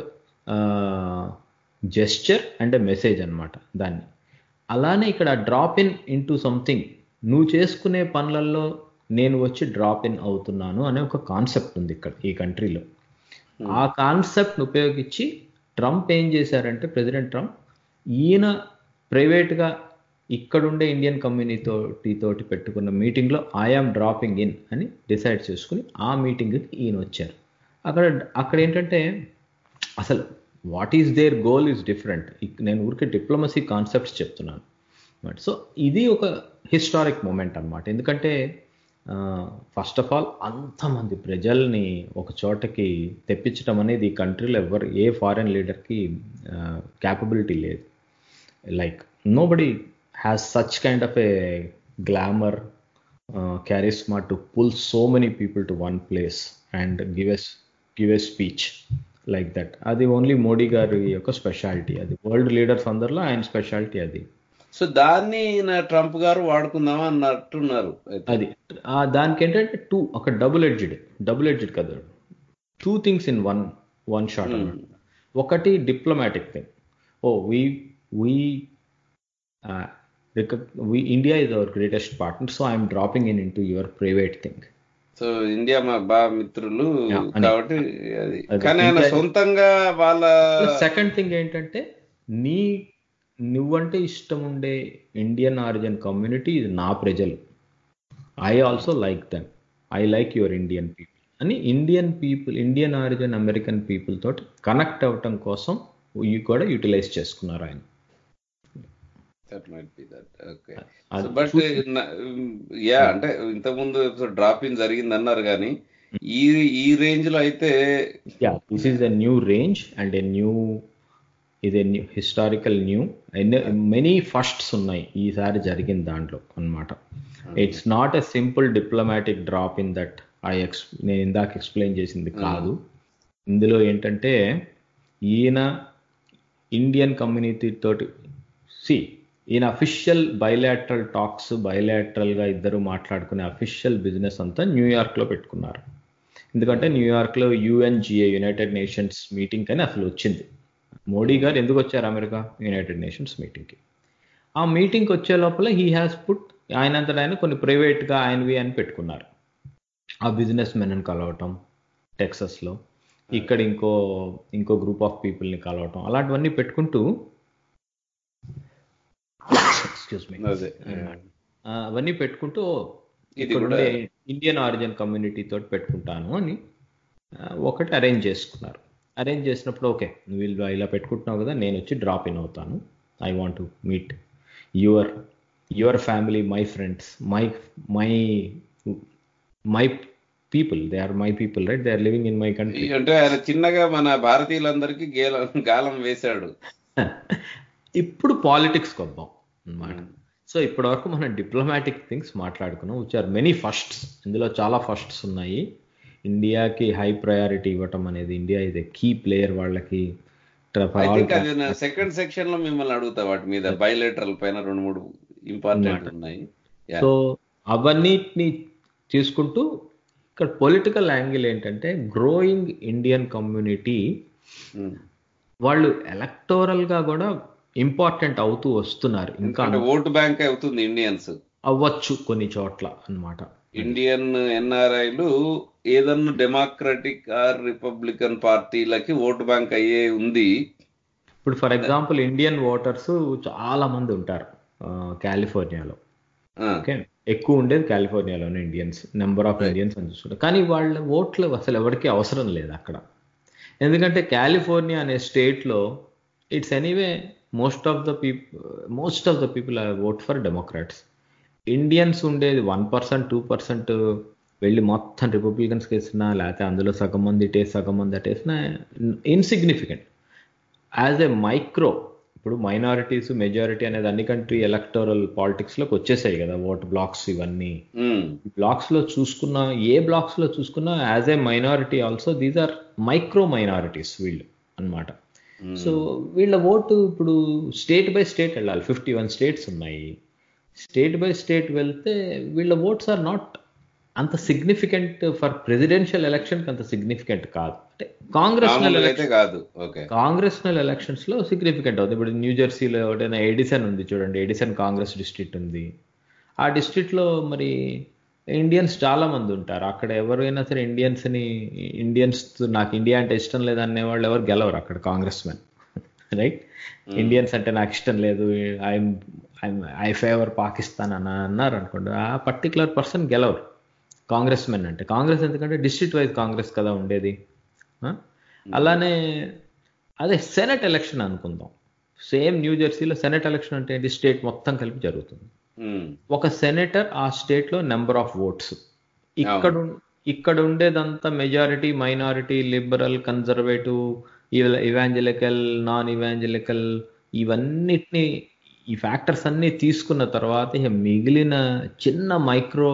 జెస్చర్ అండ్ మెసేజ్ అన్నమాట దాన్ని అలానే ఇక్కడ డ్రాప్ ఇన్ ఇంటూ సంథింగ్ నువ్వు చేసుకునే పనులలో నేను వచ్చి డ్రాప్ ఇన్ అవుతున్నాను అనే ఒక కాన్సెప్ట్ ఉంది ఇక్కడ ఈ కంట్రీలో ఆ కాన్సెప్ట్ను ఉపయోగించి ట్రంప్ ఏం చేశారంటే ప్రెసిడెంట్ ట్రంప్ ఈయన ప్రైవేట్గా ఇక్కడుండే ఇండియన్ కమ్యూనిటీ తోటి పెట్టుకున్న మీటింగ్లో ఐఆమ్ డ్రాపింగ్ ఇన్ అని డిసైడ్ చేసుకుని ఆ మీటింగ్కి ఈయన వచ్చారు అక్కడ అక్కడ ఏంటంటే అసలు what is their goal is different నేను ఊరికే డిప్లొమసీ కాన్సెప్ట్స్ చెప్తున్నాను సో ఇది ఒక హిస్టారిక్ మూమెంట్ అన్నమాట ఎందుకంటే ఫస్ట్ ఆఫ్ ఆల్ అంతమంది ప్రజల్ని ఒక చోటకి తెప్పించడం అనేది ఈ కంట్రీలో ఎవరు ఏ ఫారెన్ లీడర్కి క్యాపబిలిటీ లేదు like nobody has such kind of a glamour charisma to pull so many people to one place and give us give a speech like that అది ఓన్లీ మోడీ గారి యొక్క స్పెషాలిటీ అది వరల్డ్ లీడర్స్ అందరిలో ఆయన స్పెషాలిటీ అది సో దాన్ని నా ట్రంప్ గారు వాడుకుందామా అన్నట్టున్నారు అయితే. అది ఆ దానికి ఏంటంటే టూ ఒక డబుల్ ఎడ్జ్డ్ డబుల్ ఎడ్జ్డ్ కదా two things in one one shot అన్నమాట ఒకటి diplomatic thing oh we we we India is our greatest partner so I'm dropping in in to your private thing so India మా బా మిత్రులు Yeah, అని. కాబట్టి అది అది. కానీ ఆయన ఇంకా- సొంతంగా వాళ్ళ సెకండ్ థింగ్ ఏంటంటే నీ నువ్వంటే ఇష్టం ఉండే ఇండియన్ ఆరిజిన్ కమ్యూనిటీ ఇది నా ప్రజలు I also like them I like your Indian people అని Indian people Indian origin American people తోటి కనెక్ట్ అవ్వటం కోసం ఇవి కూడా యూటిలైజ్ చేసుకున్నారు ఆయన that might be that okay అది బట్ యా అంటే ఇంతకుముందు డ్రాప్ ఇన్ జరిగింది అన్నారు కానీ ఈ ఈ రేంజ్ లో అయితే yeah this is a new range and a new ఇది new historical new many firsts ఉన్నాయి ఈసారి జరిగిన దాంట్లో అన్నమాట it's not a simple diplomatic drop in that I ex నేను ఇందాక ఎక్స్ప్లెయిన్ చేసింది కాదు ఇందులో ఏంటంటే ఈయన ఇండియన్ కమ్యూనిటీ తోటి సి ఈయన అఫీషియల్ బయలాటరల్ టాక్స్ బయలాటరల్గా ఇద్దరు మాట్లాడుకునే అఫీషియల్ బిజినెస్ అంతా న్యూయార్క్లో పెట్టుకున్నారు ఎందుకంటే న్యూయార్క్లో యుఎన్జిఏ యునైటెడ్ నేషన్స్ మీటింగ్ అని అసలు వచ్చింది మోడీ గారు ఎందుకు వచ్చారు అమెరికా యునైటెడ్ నేషన్స్ మీటింగ్కి ఆ మీటింగ్కి వచ్చే లోపల హీ హ్యాస్ పుట్ ఆయనంతట ఆయన కొన్ని ప్రైవేట్గా ఆయనవి అని పెట్టుకున్నారు ఆ బిజినెస్ మెన్ కలవటం టెక్సస్లో ఇక్కడ ఇంకో ఇంకో గ్రూప్ ఆఫ్ పీపుల్ని కలవటం అలాంటివన్నీ పెట్టుకుంటూ ఎక్స్క్యూజ్ మీ అదే ఆ, అవన్నీ పెట్టుకుంటూ ఇది ఇక్కడ కూడా ఉండే ఇండియన్ ఆరిజిన్ కమ్యూనిటీ తోటి పెట్టుకుంటాను అని ఆ, ఒకటి అరేంజ్ చేసుకున్నారు అరేంజ్ చేసినప్పుడు ఓకే నువ్వు ఇలా ఇలా పెట్టుకుంటున్నావు కదా నేను వచ్చి డ్రాప్ ఇన్ అవుతాను I want to meet your your family my friends my my my people they are my people right they are living in my country అంటే ఆయన చిన్నగా మన భారతీయులందరికీ గేల గాలం వేశాడు ఇప్పుడు పాలిటిక్స్కి వద్దాం అన్నమాట సో ఇప్పటి వరకు మనం డిప్లొమాటిక్ థింగ్స్ మాట్లాడుకున్నాం విచ్ ఆర్ మెనీ ఫస్ట్స్ ఇందులో చాలా ఫస్ట్స్ ఉన్నాయి ఇండియాకి హై ప్రయారిటీ ఇవ్వటం అనేది ఇండియా ఇది కీ ప్లేయర్ వాళ్ళకి ఐ థింక్ అది సెకండ్ సెక్షన్ లో మిమ్మల్ని అడుగుతా వాటి మీద బయలేటరల్ పైన రెండు మూడు ఇంపార్టెంట్ ఉన్నాయి Yeah. సో అవన్నిటిని తీసుకుంటూ ఇక్కడ పొలిటికల్ యాంగిల్ ఏంటంటే గ్రోయింగ్ ఇండియన్ కమ్యూనిటీ Hmm. వాళ్ళు electoral గా కూడా ఇంపార్టెంట్ అవుతూ వస్తున్నారు ఇంకా అంటే ఓటు బ్యాంక్ అవుతుంది ఇండియన్స్ అవ్వచ్చు కొన్ని చోట్ల అన్నమాట ఇండియన్ ఎన్ఆర్ఐలు ఏదన్నా డెమోక్రటిక్ ఆర్ రిపబ్లికన్ పార్టీలకి ఓటు బ్యాంక్ అయ్యే ఉంది ఇప్పుడు ఫర్ ఎగ్జాంపుల్ ఇండియన్ ఓటర్స్ చాలా మంది ఉంటారు ఆ, కాలిఫోర్నియాలో ఆ, ఓకే ఎక్కువ ఉండేది కాలిఫోర్నియాలోనే ఇండియన్స్ నెంబర్ ఆఫ్ ఇండియన్స్ అని చూసుకుంటారు కానీ వాళ్ళ ఓట్లు అసలు ఎవరికి అవసరం లేదు అక్కడ ఎందుకంటే కాలిఫోర్నియా అనే స్టేట్లో it's anyway most of the people most of the people are vote for democrats Indians ఉండేది వన్ పర్సెంట్ టూ పర్సెంట్ వెళ్ళి మొత్తం రిపబ్లికన్స్కి వేసినా లేకపోతే అందులో సగం మంది ఇటే సగం మంది అటేసినా ఇన్సిగ్నిఫికెంట్ యాజ్ ఎ మైక్రో ఇప్పుడు మైనారిటీస్ మెజారిటీ అనేది అన్ని కంట్రీ ఎలక్టోరల్ పాలిటిక్స్లోకి వచ్చేసాయి కదా ఓట్ బ్లాక్స్ ఇవన్నీ ఉమ్, బ్లాక్స్ లో చూసుకున్నా ఏ బ్లాక్స్ లో చూసుకున్నా as a minority also these are micro minorities వీళ్ళు అన్నమాట సో వీళ్ళ ఓటు ఇప్పుడు స్టేట్ బై స్టేట్ వెళ్ళాలి ఫిఫ్టీ వన్ స్టేట్స్ ఉన్నాయి స్టేట్ బై స్టేట్ వెళ్తే వీళ్ళ ఓట్స్ ఆర్ నాట్ అంత సిగ్నిఫికెంట్ ఫర్ ప్రెసిడెన్షియల్ ఎలక్షన్ అంత సిగ్నిఫికెంట్ కాదు అంటే కాంగ్రెస్ మామూలుగా అయితే కాదు ఓకే కాంగ్రెస్నల్ ఎలక్షన్స్ లో సిగ్నిఫికెంట్ అవుతుంది ఇప్పుడు న్యూ జెర్సీలో ఒకటైనా ఎడిసన్ ఉంది చూడండి ఎడిసన్ కాంగ్రెస్ డిస్ట్రిక్ట్ ఉంది ఆ district లో మరి ఇండియన్స్ చాలా మంది ఉంటారు అక్కడ ఎవరైనా సరే ఇండియన్స్ ని ఇండియన్స్ నాకు ఇండియా అంటే ఇష్టం లేదు అనే వాళ్ళు ఎవరు గెలవరు అక్కడ కాంగ్రెస్ మెన్ రైట్ ఇండియన్స్ అంటే నాకు ఇష్టం లేదు ఐఎమ్ ఐ ఫేవర్ పాకిస్తాన్ అని అన్నారు అనుకోండి ఆ పర్టికులర్ పర్సన్ గెలవరు కాంగ్రెస్ మెన్ అంటే కాంగ్రెస్ ఎందుకంటే డిస్ట్రిక్ట్ వైజ్ కాంగ్రెస్ కదా ఉండేది ఆ? అలానే అదే సెనెట్ ఎలక్షన్ అనుకుందాం సేమ్ న్యూ జెర్సీలో సెనెట్ ఎలక్షన్ అంటే ఏంటి స్టేట్ మొత్తం కలిపి జరుగుతుంది ఉమ్, ఒక సెనేటర్ ఆ స్టేట్ లో నెంబర్ ఆఫ్ ఓట్స్ ఇక్కడ ఉం- ఇక్కడ ఉండేదంతా majority minority liberal conservative evangelical non evangelical ఇవన్నిటిని ఈ ఫ్యాక్టర్స్ అన్ని తీసుకున్న తర్వాత ఇక మిగిలిన చిన్న మైక్రో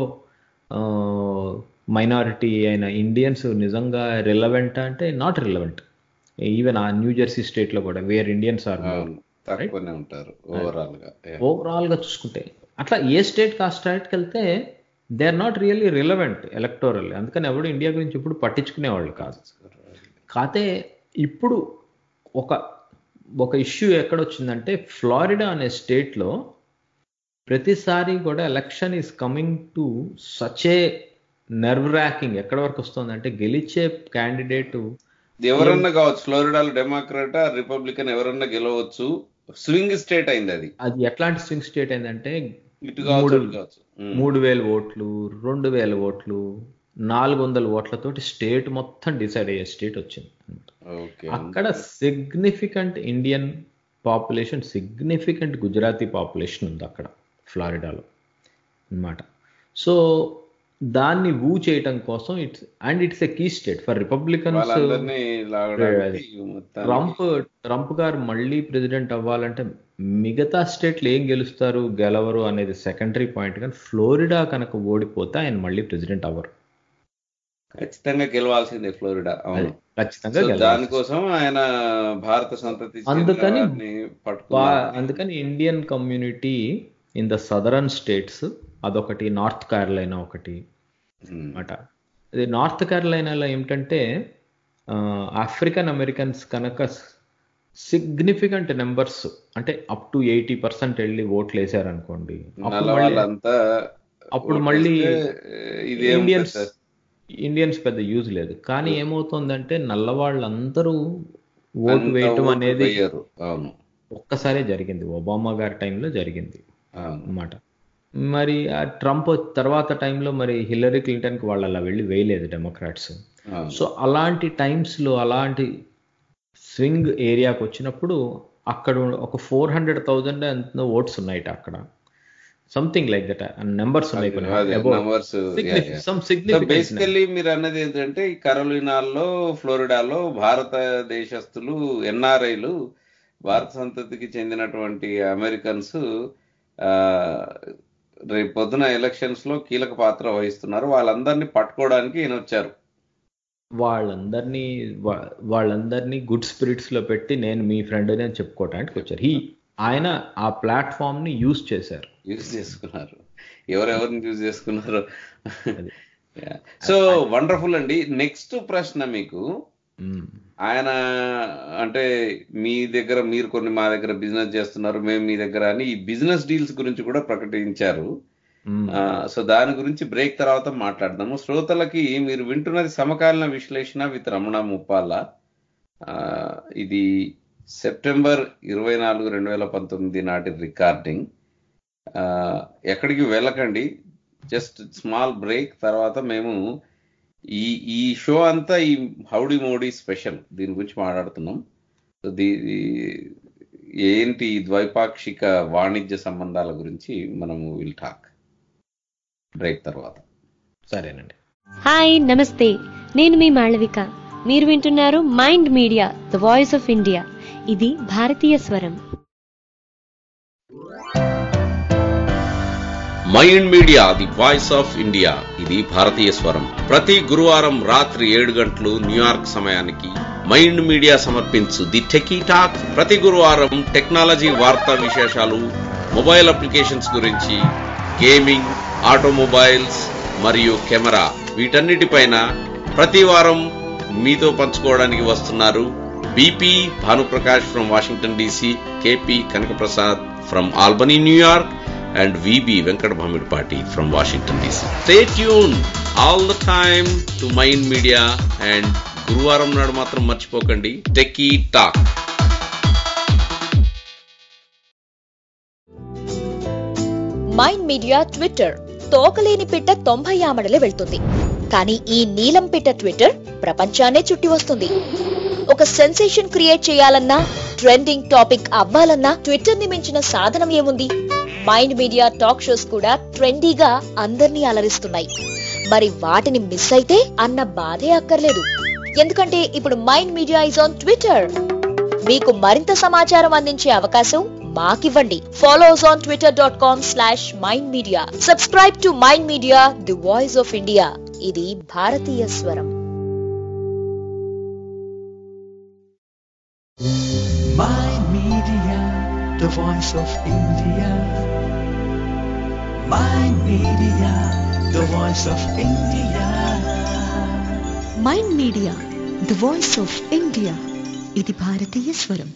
మైనారిటీ అయిన ఇండియన్స్ నిజంగా రిలవెంట్ అంటే నాట్ రిలవెంట్ ఈవెన్ ఆ న్యూ జెర్సీ స్టేట్ లో కూడా వేర్ ఇండియన్స్ ఆర్ అవును తక్కువనే ఉంటారు ఓవరాల్ గా Yeah. ఓవరాల్ గా చూసుకుంటే అట్లా ఏ స్టేట్ ఆ స్టేట్కి వెళ్తే they are not really relevant electoral అందుకని ఎవడు ఇండియా గురించి ఇప్పుడు పట్టించుకునేవాళ్ళు కాదు కాతే ఇప్పుడు ఒక ఒక ఇష్యూ ఎక్కడొచ్చిందంటే ఫ్లారిడా అనే స్టేట్లో ప్రతిసారి కూడా election is coming to such a nerve racking ఎక్కడి వరకు వస్తుందంటే గెలిచే క్యాండిడేట్ ఎవరన్నా కావచ్చు ఫ్లోరిడాలో డెమోక్రాట్ రిపబ్లికన్ ఎవరన్నా గెలవచ్చు స్వింగ్ స్టేట్ అయింది అది అది ఎట్లాంటి స్వింగ్ స్టేట్ అయిందంటే ఇటు కావచ్చు మూడు- అటు కావచ్చు ఉమ్, మూడు వేల ఓట్లు రెండు వేల ఓట్లు నాలుగు వందల ఓట్లతోటి స్టేట్ మొత్తం డిసైడ్ అయ్యే స్టేట్ వచ్చింది ఓకే అక్కడ significant Indian population significant Gujarati population ఉంది అక్కడ ఫ్లారిడాలో అన్నమాట సో దాన్ని వూ చేయటం కోసం it's and it's a key state for republicans వాళ్ళందరినీ లాగడానికి మొత్తానికి ట్రంప్ ట్రంప్ గారు మళ్ళీ ప్రెసిడెంట్ అవ్వాలంటే మిగతా స్టేట్లు ఏం గెలుస్తారు గెలవరు అనేది సెకండరీ పాయింట్ కానీ ఫ్లోరిడా కనుక ఓడిపోతే ఆయన మళ్ళీ ప్రెసిడెంట్ అవ్వరు ఖచ్చితంగా గెలవాల్సిందే ఫ్లోరిడా అవును ఖచ్చితంగా సో గెలవాలి దానికోసం ఆయన భారత సంతతి చెందిన అందుకని వారిని బా- పట్టుకున్నారు అందుకని Indian community in the southern states అదొకటి నార్త్ కేరళైనా ఒకటి ఉమ్. అనమాట ఇది నార్త్ కేరళైనాలో ఏమిటంటే ఆఫ్రికన్ అమెరికన్స్ కనుక సిగ్నిఫికెంట్ నెంబర్స్ అంటే అప్ టు ఎయిటీ పర్సెంట్ వెళ్ళి ఓట్లు వేసారనుకోండి అప్పుడు నల్ల మళ్ళీ వాళ్ళంతా అప్పుడు ఓట్లు మళ్ళీ వేస్తే, ఇదేం ఇండియన్స్ పెద్ద- ఇండియన్స్ పెద్ద యూజ్ లేదు కానీ ఏమవుతుందంటే నల్లవాళ్ళందరూ ఓటు అంత వేయటం ఓట్లు అనేది వేయరు అవును ఒక్కసారే జరిగింది ఒబామా గారి టైంలో జరిగింది అవును అన్నమాట మరి ఆ ట్రంప్ తర్వాత టైంలో మరి హిల్లరీ క్లింటన్కి వాళ్ళు అలా వెళ్ళి వేయలేదు డెమోక్రాట్స్ అవును సో అలాంటి టైమ్స్లో అలాంటి స్వింగ్ ఏరియాకి వచ్చినప్పుడు అక్కడ ఒక ఫోర్ హండ్రెడ్ థౌజండ్ ఎంతో ఓట్స్ ఉన్నాయి అక్కడ సంథింగ్ లైక్ దట్ నెంబర్స్ ఉన్నాయి కొన్ని అదే About numbers, yeah, yeah. some so significant basically మీరు అన్నది ఏంటంటే ఈ కరోలినాల్లో ఫ్లోరిడాలో భారతదేశస్తులు ఎన్ఆర్ఐలు భారత సంతతికి చెందినటువంటి అమెరికన్స్ ఆ, రేపు పొద్దున ఎలక్షన్స్ లో కీలక పాత్ర వహిస్తున్నారు వాళ్ళందరినీ పట్టుకోవడానికి ఈయన వచ్చారు వాళ్ళందరినీ వా- వాళ్ళందరినీ గుడ్ స్పిరిట్స్ లో పెట్టి నేను మీ ఫ్రెండ్ అని చెప్పుకోవడానికి వచ్చారు ఈ ఆయన ఆ ప్లాట్ఫామ్ ని యూజ్ చేశారు యూజ్ చేసుకున్నారు ఎవరెవరిని యూజ్ చేసుకున్నారు అది. సో వండర్ఫుల్ అండి నెక్స్ట్ ప్రశ్న మీకు మ్మ్. ఆయన అంటే మీ దగ్గర మీరు కొన్ని మా దగ్గర బిజినెస్ చేస్తున్నారు మేము మీ దగ్గర అని ఈ బిజినెస్ డీల్స్ గురించి కూడా ప్రకటించారు మ్మ్. ఆ, సో దాని గురించి బ్రేక్ తర్వాత మాట్లాడదాము శ్రోతలకి మీరు వింటున్నది సమకాలీన విశ్లేషణ విత్ రమణ ముప్పాల ఆ, ఇది సెప్టెంబర్ ఇరవై నాలుగు రెండు వేల పంతొమ్మిది నాటి రికార్డింగ్ ఆ, ఎక్కడికి వెళ్ళకండి జస్ట్ స్మాల్ బ్రేక్ తర్వాత మేము ఈ ఈ షో అంతా ఈ హౌడీ మోడీ స్పెషల్ దీని గురించి మాట్లాడుతున్నాం సో దీ ఈ- ఏంటి ఈ ద్వైపాక్షిక వాణిజ్య సంబంధాల గురించి మనము విల్ టాక్ బ్రేక్ తర్వాత సరేనండి హాయ్ నమస్తే నేను మీ మాళవిక మీరు వింటున్నారు mind media the voice of India ఇది భారతీయ స్వరం mind media the voice of India ఇది భారతీయ స్వరం ప్రతి గురువారం రాత్రి ఏడు గంటలు న్యూయార్క్ సమయానికి మైండ్ మీడియా సమర్పించు ది టెకీ టాక్ ప్రతి గురువారం టెక్నాలజీ వార్తా విశేషాలు మొబైల్ అప్లికేషన్స్ గురించి గేమింగ్ ఆటోమొబైల్స్ మరియు కెమెరా వీటన్నిటిపైన ప్రతి వారం మీతో పంచుకోవడానికి వస్తున్నారు BP Bhanuprakash from Washington DC KP Kanakaprasad from Albany New York and VB Venkat Bhamidpati from Washington DC. Stay tuned all the time to Mind Media and గురువారం నాడు మాత్రం మర్చిపోకండి techie talk mind media Twitter తోకలేని పిట్ట తొంభై ఆమడలే వెళ్తుంది కానీ ఈ నీలం పిట్ట ట్విట్టర్ ప్రపంచాన్నే చుట్టి వస్తుంది ఒక సెన్సేషన్ క్రియేట్ చేయాలన్నా ట్రెండింగ్ టాపిక్ అవ్వాలన్నా ట్విట్టర్ ని మించిన సాధనం ఏముంది మైండ్ మీడియా టాక్ షోస్ కూడా ట్రెండీగా అందర్నీ అలరిస్తున్నాయి మరి వాటిని మిస్ అయితే అన్న బాధే అక్కర్లేదు ఎందుకంటే ఇప్పుడు mind media is on Twitter మీకు మరింత సమాచారం అందించే అవకాశం మాకివ్వండి follows on Twitter dot com slash mind media subscribe to mind media the voice of India ఇది భారతీయ స్వరం Mind Media, the voice of India. Mind Media, the voice of India. Mind media the voice of India ఇది భారతీయ స్వరం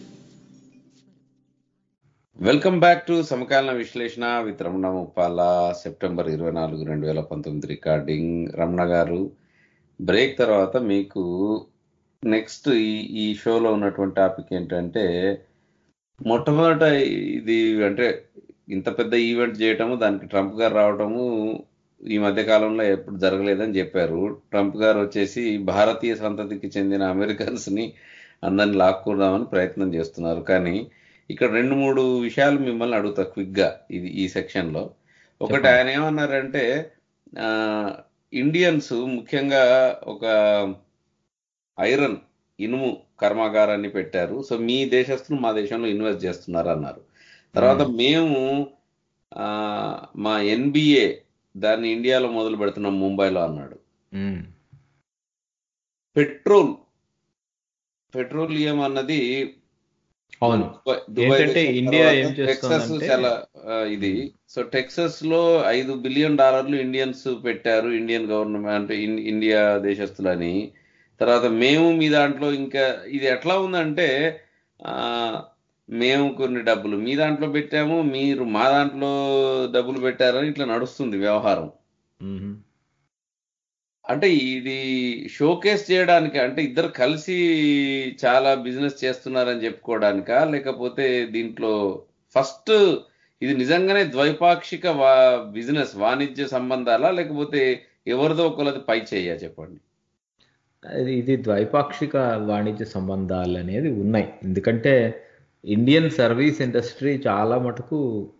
వెల్కమ్ బ్యాక్ టు సమకాలీన విశ్లేషణ విత్ రమణ ముప్పాల సెప్టెంబర్ ఇరవై నాలుగు రెండు వేల పంతొమ్మిది రికార్డింగ్ రమణ గారు బ్రేక్ తర్వాత మీకు నెక్స్ట్ ఈ ఈ షోలో ఉన్నటువంటి టాపిక్ ఏంటంటే మొట్టమొదట ఇది అంటే ఇంత పెద్ద ఈవెంట్ చేయటము దానికి ట్రంప్ గారు రావటము ఈ మధ్య కాలంలో ఎప్పుడు జరగలేదని చెప్పారు ట్రంప్ గారు వచ్చేసి భారతీయ సంతతికి చెందిన అమెరికన్స్ ని అందరిని లాక్కుందామని ప్రయత్నం చేస్తున్నారు కానీ ఇక్కడ రెండు మూడు విషయాలు మిమ్మల్ని అడుగుతా క్విక్ గా ఇది ఈ సెక్షన్ లో ఒకటి ఆయన ఏమన్నారంటే ఆ, ఇండియన్స్ ముఖ్యంగా ఒక ఐరన్ ఇనుము కర్మాగారాన్ని పెట్టారు సో మీ దేశస్తులు మా దేశంలో ఇన్వెస్ట్ చేస్తున్నారు అన్నారు తర్వాత మేము ఆ, మా ఎన్బిఏ దాన్ని ఇండియాలో మొదలు పెడుతున్నాం ముంబైలో అన్నాడు మ్మ్. పెట్రోల్ పెట్రోలియం అన్నది అవును దుబాయ్- దుబాయ్ ఏంటంటే దేశం ఇండియా తర్వాత ఏం టెక్సస్ చేస్తోందంటే- చాలా ఆ, ఇది సో టెక్సస్ లో ఐదు బిలియన్ డాలర్లు ఇండియన్స్ పెట్టారు ఇండియన్ గవర్నమెంట్ అంటే ఇన్- ఇండియా దేశస్తులని తర్వాత మేము మీ దాంట్లో ఇంకా ఇది ఎట్లా ఉందంటే ఆ మేము కొన్ని డబ్బులు మీ దాంట్లో పెట్టాము మీరు మా దాంట్లో డబ్బులు పెట్టారని ఇట్లా నడుస్తుంది వ్యవహారం మ్మ్. అంటే ఇది షోకేస్ చేయడానికి అంటే ఇద్దరు కలిసి చాలా బిజినెస్ చేస్తున్నారని చెప్పుకోవడానికా లేకపోతే దీంట్లో ఫస్ట్ ఇది నిజంగానే ద్వైపాక్షిక వా బిజినెస్ వాణిజ్య సంబంధాలా లేకపోతే ఎవరిదో ఒకరిది పై చెయ్యా చెప్పండి అది ఇది ద్వైపాక్షిక వాణిజ్య సంబంధాలు అనేది ఉన్నాయి ఎందుకంటే ఇండియన్ సర్వీస్ ఇండస్ట్రీ చాలా మటుకు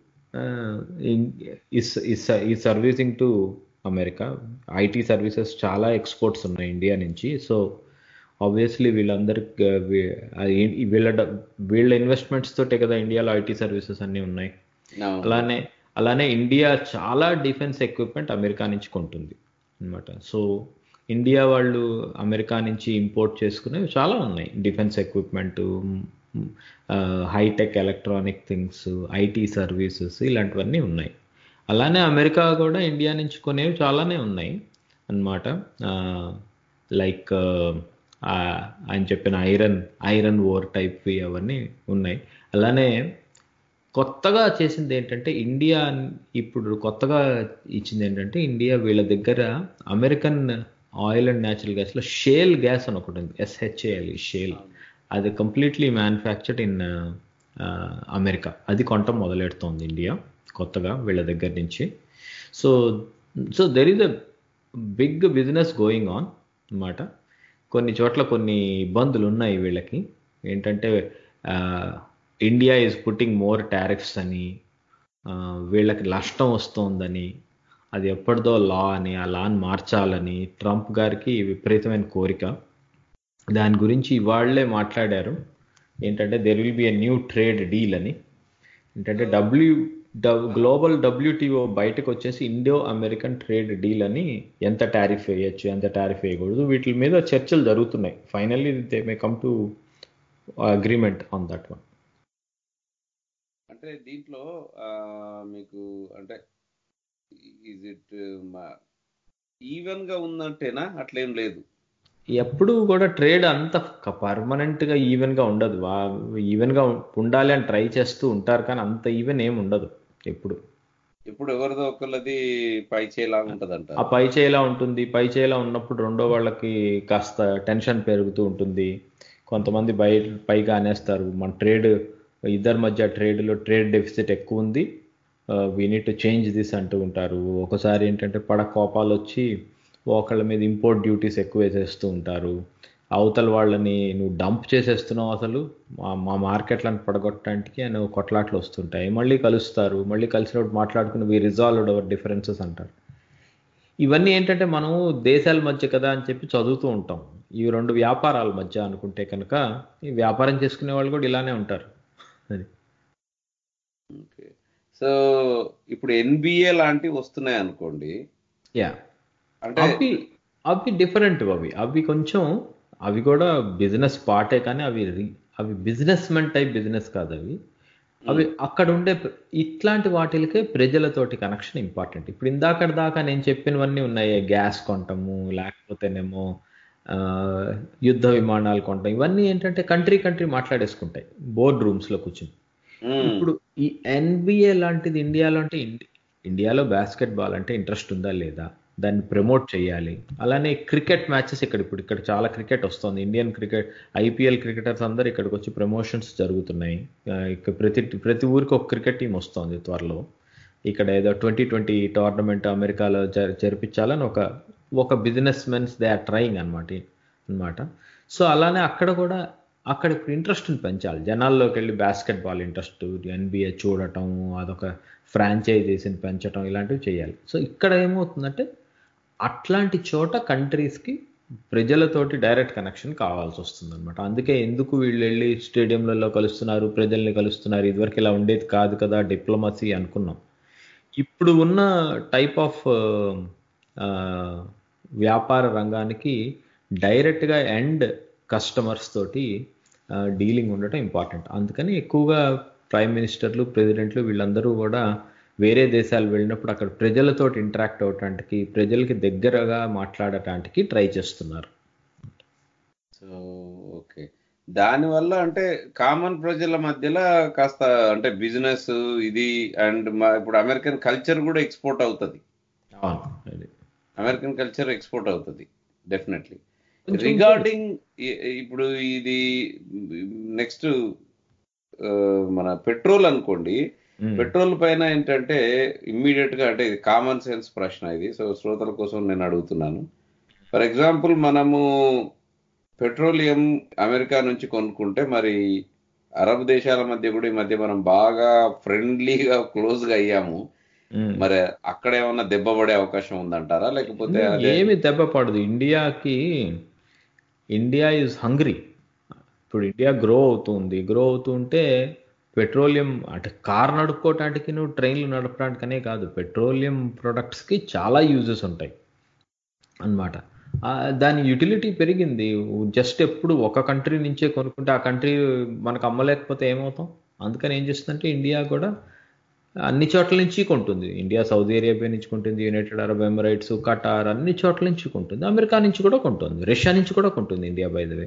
ఈ servicing to America IT services చాలా ఎక్స్పోర్ట్స్ ఉన్నాయి ఇండియా నుంచి సో ఆబ్వియస్లీ వీళ్ళందరికి వీ- అది ఈ- వీళ్ళ డ- వీళ్ళ ఇన్వెస్ట్మెంట్స్ తోటే కదా ఇండియాలో ఐటీ సర్వీసెస్ అన్నీ ఉన్నాయి అవును. అలానే అలానే ఇండియా చాలా డిఫెన్స్ ఎక్విప్మెంట్ అమెరికా నుంచి కొంటుంది అన్నమాట సో ఇండియా వాళ్ళు అమెరికా నుంచి ఇంపోర్ట్ చేసుకునేవి చాలా ఉన్నాయి defence equipment hitech electronic things IT services ఇలాంటివన్నీ ఉన్నాయి అలానే అమెరికా కూడా ఇండియా నుంచి కొనేవి చాలానే ఉన్నాయి అన్నమాట లైక్ ఆయన చెప్పిన ఐరన్ ఐరన్ ఓర్ టైప్వి అవన్నీ ఉన్నాయి అలానే కొత్తగా చేసింది ఏంటంటే ఇండియా ఇప్పుడు కొత్తగా ఇచ్చింది ఏంటంటే ఇండియా వీళ్ళ దగ్గర అమెరికన్ ఆయిల్ అండ్ న్యాచురల్ గ్యాస్లో షేల్ గ్యాస్ అని ఒకటి ఉంది ఎస్హెచ్ఏఎల్ షేల్ అది కంప్లీట్లీ మ్యానుఫ్యాక్చర్డ్ ఇన్ అమెరికా అది కొనటం మొదలెడుతోంది ఇండియా కొత్తగా వీళ్ళ దగ్గర నుంచి so so there is a big business going on అన్నమాట కొన్ని చోట్ల కొన్ని ఇబ్బందులు ఉన్నాయి వీళ్ళకి ఏంటంటే India is putting more tariffs అని ఆ, వీళ్ళకి నష్టం వస్తోందని అది ఎప్పటిదో లా అని ఆ లాని మార్చాలని ట్రంప్ గారికి విపరీతమైన కోరిక దాని గురించి ఇవాళ్లే మాట్లాడారు ఏంటంటే there will be a new trade deal అని ఏంటంటే డబ్ల్యూ గ్లోబల్ డబ్ల్యూటీఓ బయటకు వచ్చేసి ఇండో అమెరికన్ ట్రేడ్ డీల్ అని ఎంత టారిఫ్ వేయచ్చు ఎంత టారిఫ్ వేయకూడదు వీటి మీద చర్చలు జరుగుతున్నాయి finally they may come to agreement on that one అంటే దీంట్లో ఆ, మీకు అంటే ఈజ్ ఇట్ ఈవెన్ గా ఉందంటేనా అట్లేం లేదు ఎప్పుడు కూడా ట్రేడ్ అంత పర్మనెంట్ గా ఈవెన్ గా ఉండదు ఈవెన్ గా ఉండాలి అని ట్రై చేస్తూ ఉంటారు కానీ అంత ఈవెన్ ఏమి ఉండదు ఎప్పుడు ఇప్పుడు ఎవరిదో ఒకళ్ళది పై చేయలాగా ఉంటదంట ఆ పై చేయిలా ఉంటుంది పై చేయిలా ఉన్నప్పుడు రెండో వాళ్ళకి కాస్త టెన్షన్ పెరుగుతూ ఉంటుంది కొంతమంది బయ పైగా అనేస్తారు మన ట్రేడ్ ఇద్దరి మధ్య ట్రేడ్లో ట్రేడ్ డెఫిసిట్ ఎక్కువ ఉంది we need to change this అంటూ ఉంటారు ఒకసారి ఏంటంటే పడ కోపాలు వచ్చి ఒకళ్ళ మీద ఇంపోర్ట్ డ్యూటీస్ ఎక్కువ వేసేస్తూ ఉంటారు అవతల వాళ్ళని నువ్వు డంప్ చేసేస్తున్నావు అసలు మా మా మార్కెట్లను పడగొట్టడానికి అని కొట్లాట్లు వస్తుంటాయి మళ్ళీ కలుస్తారు మళ్ళీ కలిసినప్పుడు మాట్లాడుకుని వి రిజాల్వ్డ్ అవర్ డిఫరెన్సెస్ అంటారు ఇవన్నీ ఏంటంటే మనం దేశాల మధ్య కదా అని చెప్పి చదువుతూ ఉంటాం ఈ రెండు వ్యాపారాల మధ్య అనుకుంటే కనుక ఈ వ్యాపారం చేసుకునే వాళ్ళు కూడా ఇలానే ఉంటారు అది ఓకే సో ఇప్పుడు ఎన్బిఏ లాంటివి వస్తున్నాయి అనుకోండి యా అంటే అవి అవి డిఫరెంట్ అవి అవి కొంచెం అవి కూడా బిజినెస్ పార్టే కానీ అవి రి- అవి బిజినెస్ మెన్ టైప్ బిజినెస్ కాదు అవి అవి అక్కడ ఉండే ప్ర- ఇట్లాంటి వాటిలకే ప్రజలతోటి కనెక్షన్ ఇంపార్టెంట్ ఇప్పుడు ఇందాక దాకా నేను చెప్పినవన్నీ ఉన్నాయి గ్యాస్ కొంటాము లేకపోతేనేమో ఆ, యుద్ధ విమానాలు కొంటాం ఇవన్నీ ఏంటంటే కంట్రీ కంట్రీ మాట్లాడేసుకుంటాయి బోర్డ్ రూమ్స్లో కూర్చుని మ్మ్. ఇప్పుడు ఈ ఎన్బిఏ లాంటిది ఇండియాలో అంటే ఇండి- ఇండియాలో బాస్కెట్ బాల్ అంటే ఇంట్రెస్ట్ ఉందా లేదా దాన్ని ప్రమోట్ చేయాలి అలానే క్రికెట్ మ్యాచెస్ ఇక్కడ ఇప్పుడు ఇక్కడ చాలా క్రికెట్ వస్తుంది ఇండియన్ క్రికెట్ ఐపీఎల్ క్రికెటర్స్ అందరు ఇక్కడికి వచ్చి ప్రమోషన్స్ జరుగుతున్నాయి ఆ, ఇక్కడ ప్రతి ప్రతి ఊరికి ఒక క్రికెట్ టీం వస్తుంది త్వరలో ఇక్కడ ఏదో ట్వంటీ ట్వంటీ టోర్నమెంట్ అమెరికాలో జరి జరిపించాలని ఒక ఒక business mens they are trying అనమాట అనమాట సో అలానే అక్కడ కూడా అక్కడ ఇప్పుడు ఇంట్రెస్ట్ని పెంచాలి జనాల్లోకి వెళ్ళి బాస్కెట్ బాల్ ఇంట్రెస్ట్ ఎన్బిఏ చూడటం అదొక ఫ్రాంచైజీస్ని పెంచడం ఇలాంటివి చేయాలి సో ఇక్కడ ఏమవుతుందంటే అట్లాంటి చోట కంట్రీస్కి ప్రజలతోటి డైరెక్ట్ కనెక్షన్ కావాల్సి వస్తుంది అనమాట అందుకే ఎందుకు వీళ్ళు వెళ్ళి స్టేడియంలలో కలుస్తున్నారు ప్రజల్ని కలుస్తున్నారు ఇదివరకు ఇలా ఉండేది కాదు కదా డిప్లొమసీ అనుకున్నాం ఇప్పుడు ఉన్న టైప్ ఆఫ్ వ్యాపార రంగానికి డైరెక్ట్గా ఎండ్ కస్టమర్స్ తోటి డీలింగ్ ఉండటం ఇంపార్టెంట్ అందుకని ఎక్కువగా ప్రైమ్ మినిస్టర్లు ప్రెసిడెంట్లు వీళ్ళందరూ కూడా వేరే దేశాలు వెళ్ళినప్పుడు అక్కడ ప్రజలతోటి ఇంటరాక్ట్ అవటానికి ప్రజలకి దగ్గరగా మాట్లాడటానికి ట్రై చేస్తున్నారు సో ఓకే దానివల్ల అంటే కామన్ ప్రజల మధ్యలో కాస్త అంటే బిజినెస్ ఇది అండ్ ఇప్పుడు అమెరికన్ కల్చర్ కూడా ఎక్స్పోర్ట్ అవుతుంది అవును అది. అమెరికన్ కల్చర్ ఎక్స్పోర్ట్ అవుతుంది డెఫినెట్లీ కొంచెం రిగార్డింగ్ ఇప్పుడు ఇది నెక్స్ట్ మన పెట్రోల్ అనుకోండి మ్మ్. పెట్రోల్ పైన ఏంటంటే ఇమ్మీడియట్ గా అంటే ఇది కామన్ సెన్స్ ప్రశ్న ఇది సో శ్రోతల కోసం నేను అడుగుతున్నాను ఫర్ ఎగ్జాంపుల్ మనము పెట్రోలియం అమెరికా నుంచి కొనుక్కుంటే మరి అరబ్ దేశాల మధ్య కూడా ఈ మధ్య మనం బాగా ఫ్రెండ్లీగా క్లోజ్ గా అయ్యాము మ్మ్. మరి అక్కడ ఏమన్నా దెబ్బ పడే అవకాశం ఉందంటారా లేకపోతే అదే ఏమి దెబ్బ పడదు ఇండియాకి ఇండియా ఈజ్ హంగ్రీ ఇప్పుడు ఇండియా గ్రో అవుతుంది గ్రో అవుతుంటే పెట్రోలియం అంటే కార్ నడుపుకోవటానికి నువ్వు ట్రైన్లు నడపడానికనే కాదు పెట్రోలియం ప్రొడక్ట్స్కి చాలా యూజెస్ ఉంటాయి అన్నమాట ఆ, దాని యూటిలిటీ పెరిగింది జస్ట్ ఎప్పుడు ఒక కంట్రీ నుంచే కొనుక్కుంటే ఆ కంట్రీ మనకు అమ్మలేకపోతే ఏమవుతాం అందుకని ఏం చేస్తుందంటే ఇండియా కూడా అన్ని చోట్ల నుంచి కొంటుంది ఇండియా సౌదీ అరేబియా నుంచి కొంటుంది యునైటెడ్ అరబ్ ఎమిరేట్స్ కటార్ అన్ని చోట్ల నుంచి కొంటుంది అమెరికా నుంచి కూడా కొంటుంది రష్యా నుంచి కూడా కొంటుంది India by the way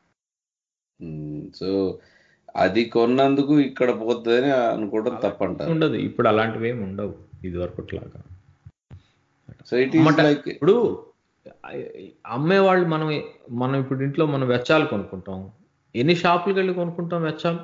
so అది కొన్నందుకు ఇక్కడ పోతుందని అనుకోవడం తప్పంటారు ఉండదు ఇప్పుడు అలాంటివి ఏమి ఉండవు ఇది వరకుట్లాగా సో ఇట్ ఈస్ అమ్మట- లైక్ ఇప్పుడు అమ్మేవాళ్ళు మనం మనం ఇప్పుడు ఇంట్లో మనం వెచ్చాలు కొనుక్కుంటాం ఎన్ని షాపులకు వెళ్ళి కొనుక్కుంటాం వెచ్చాలు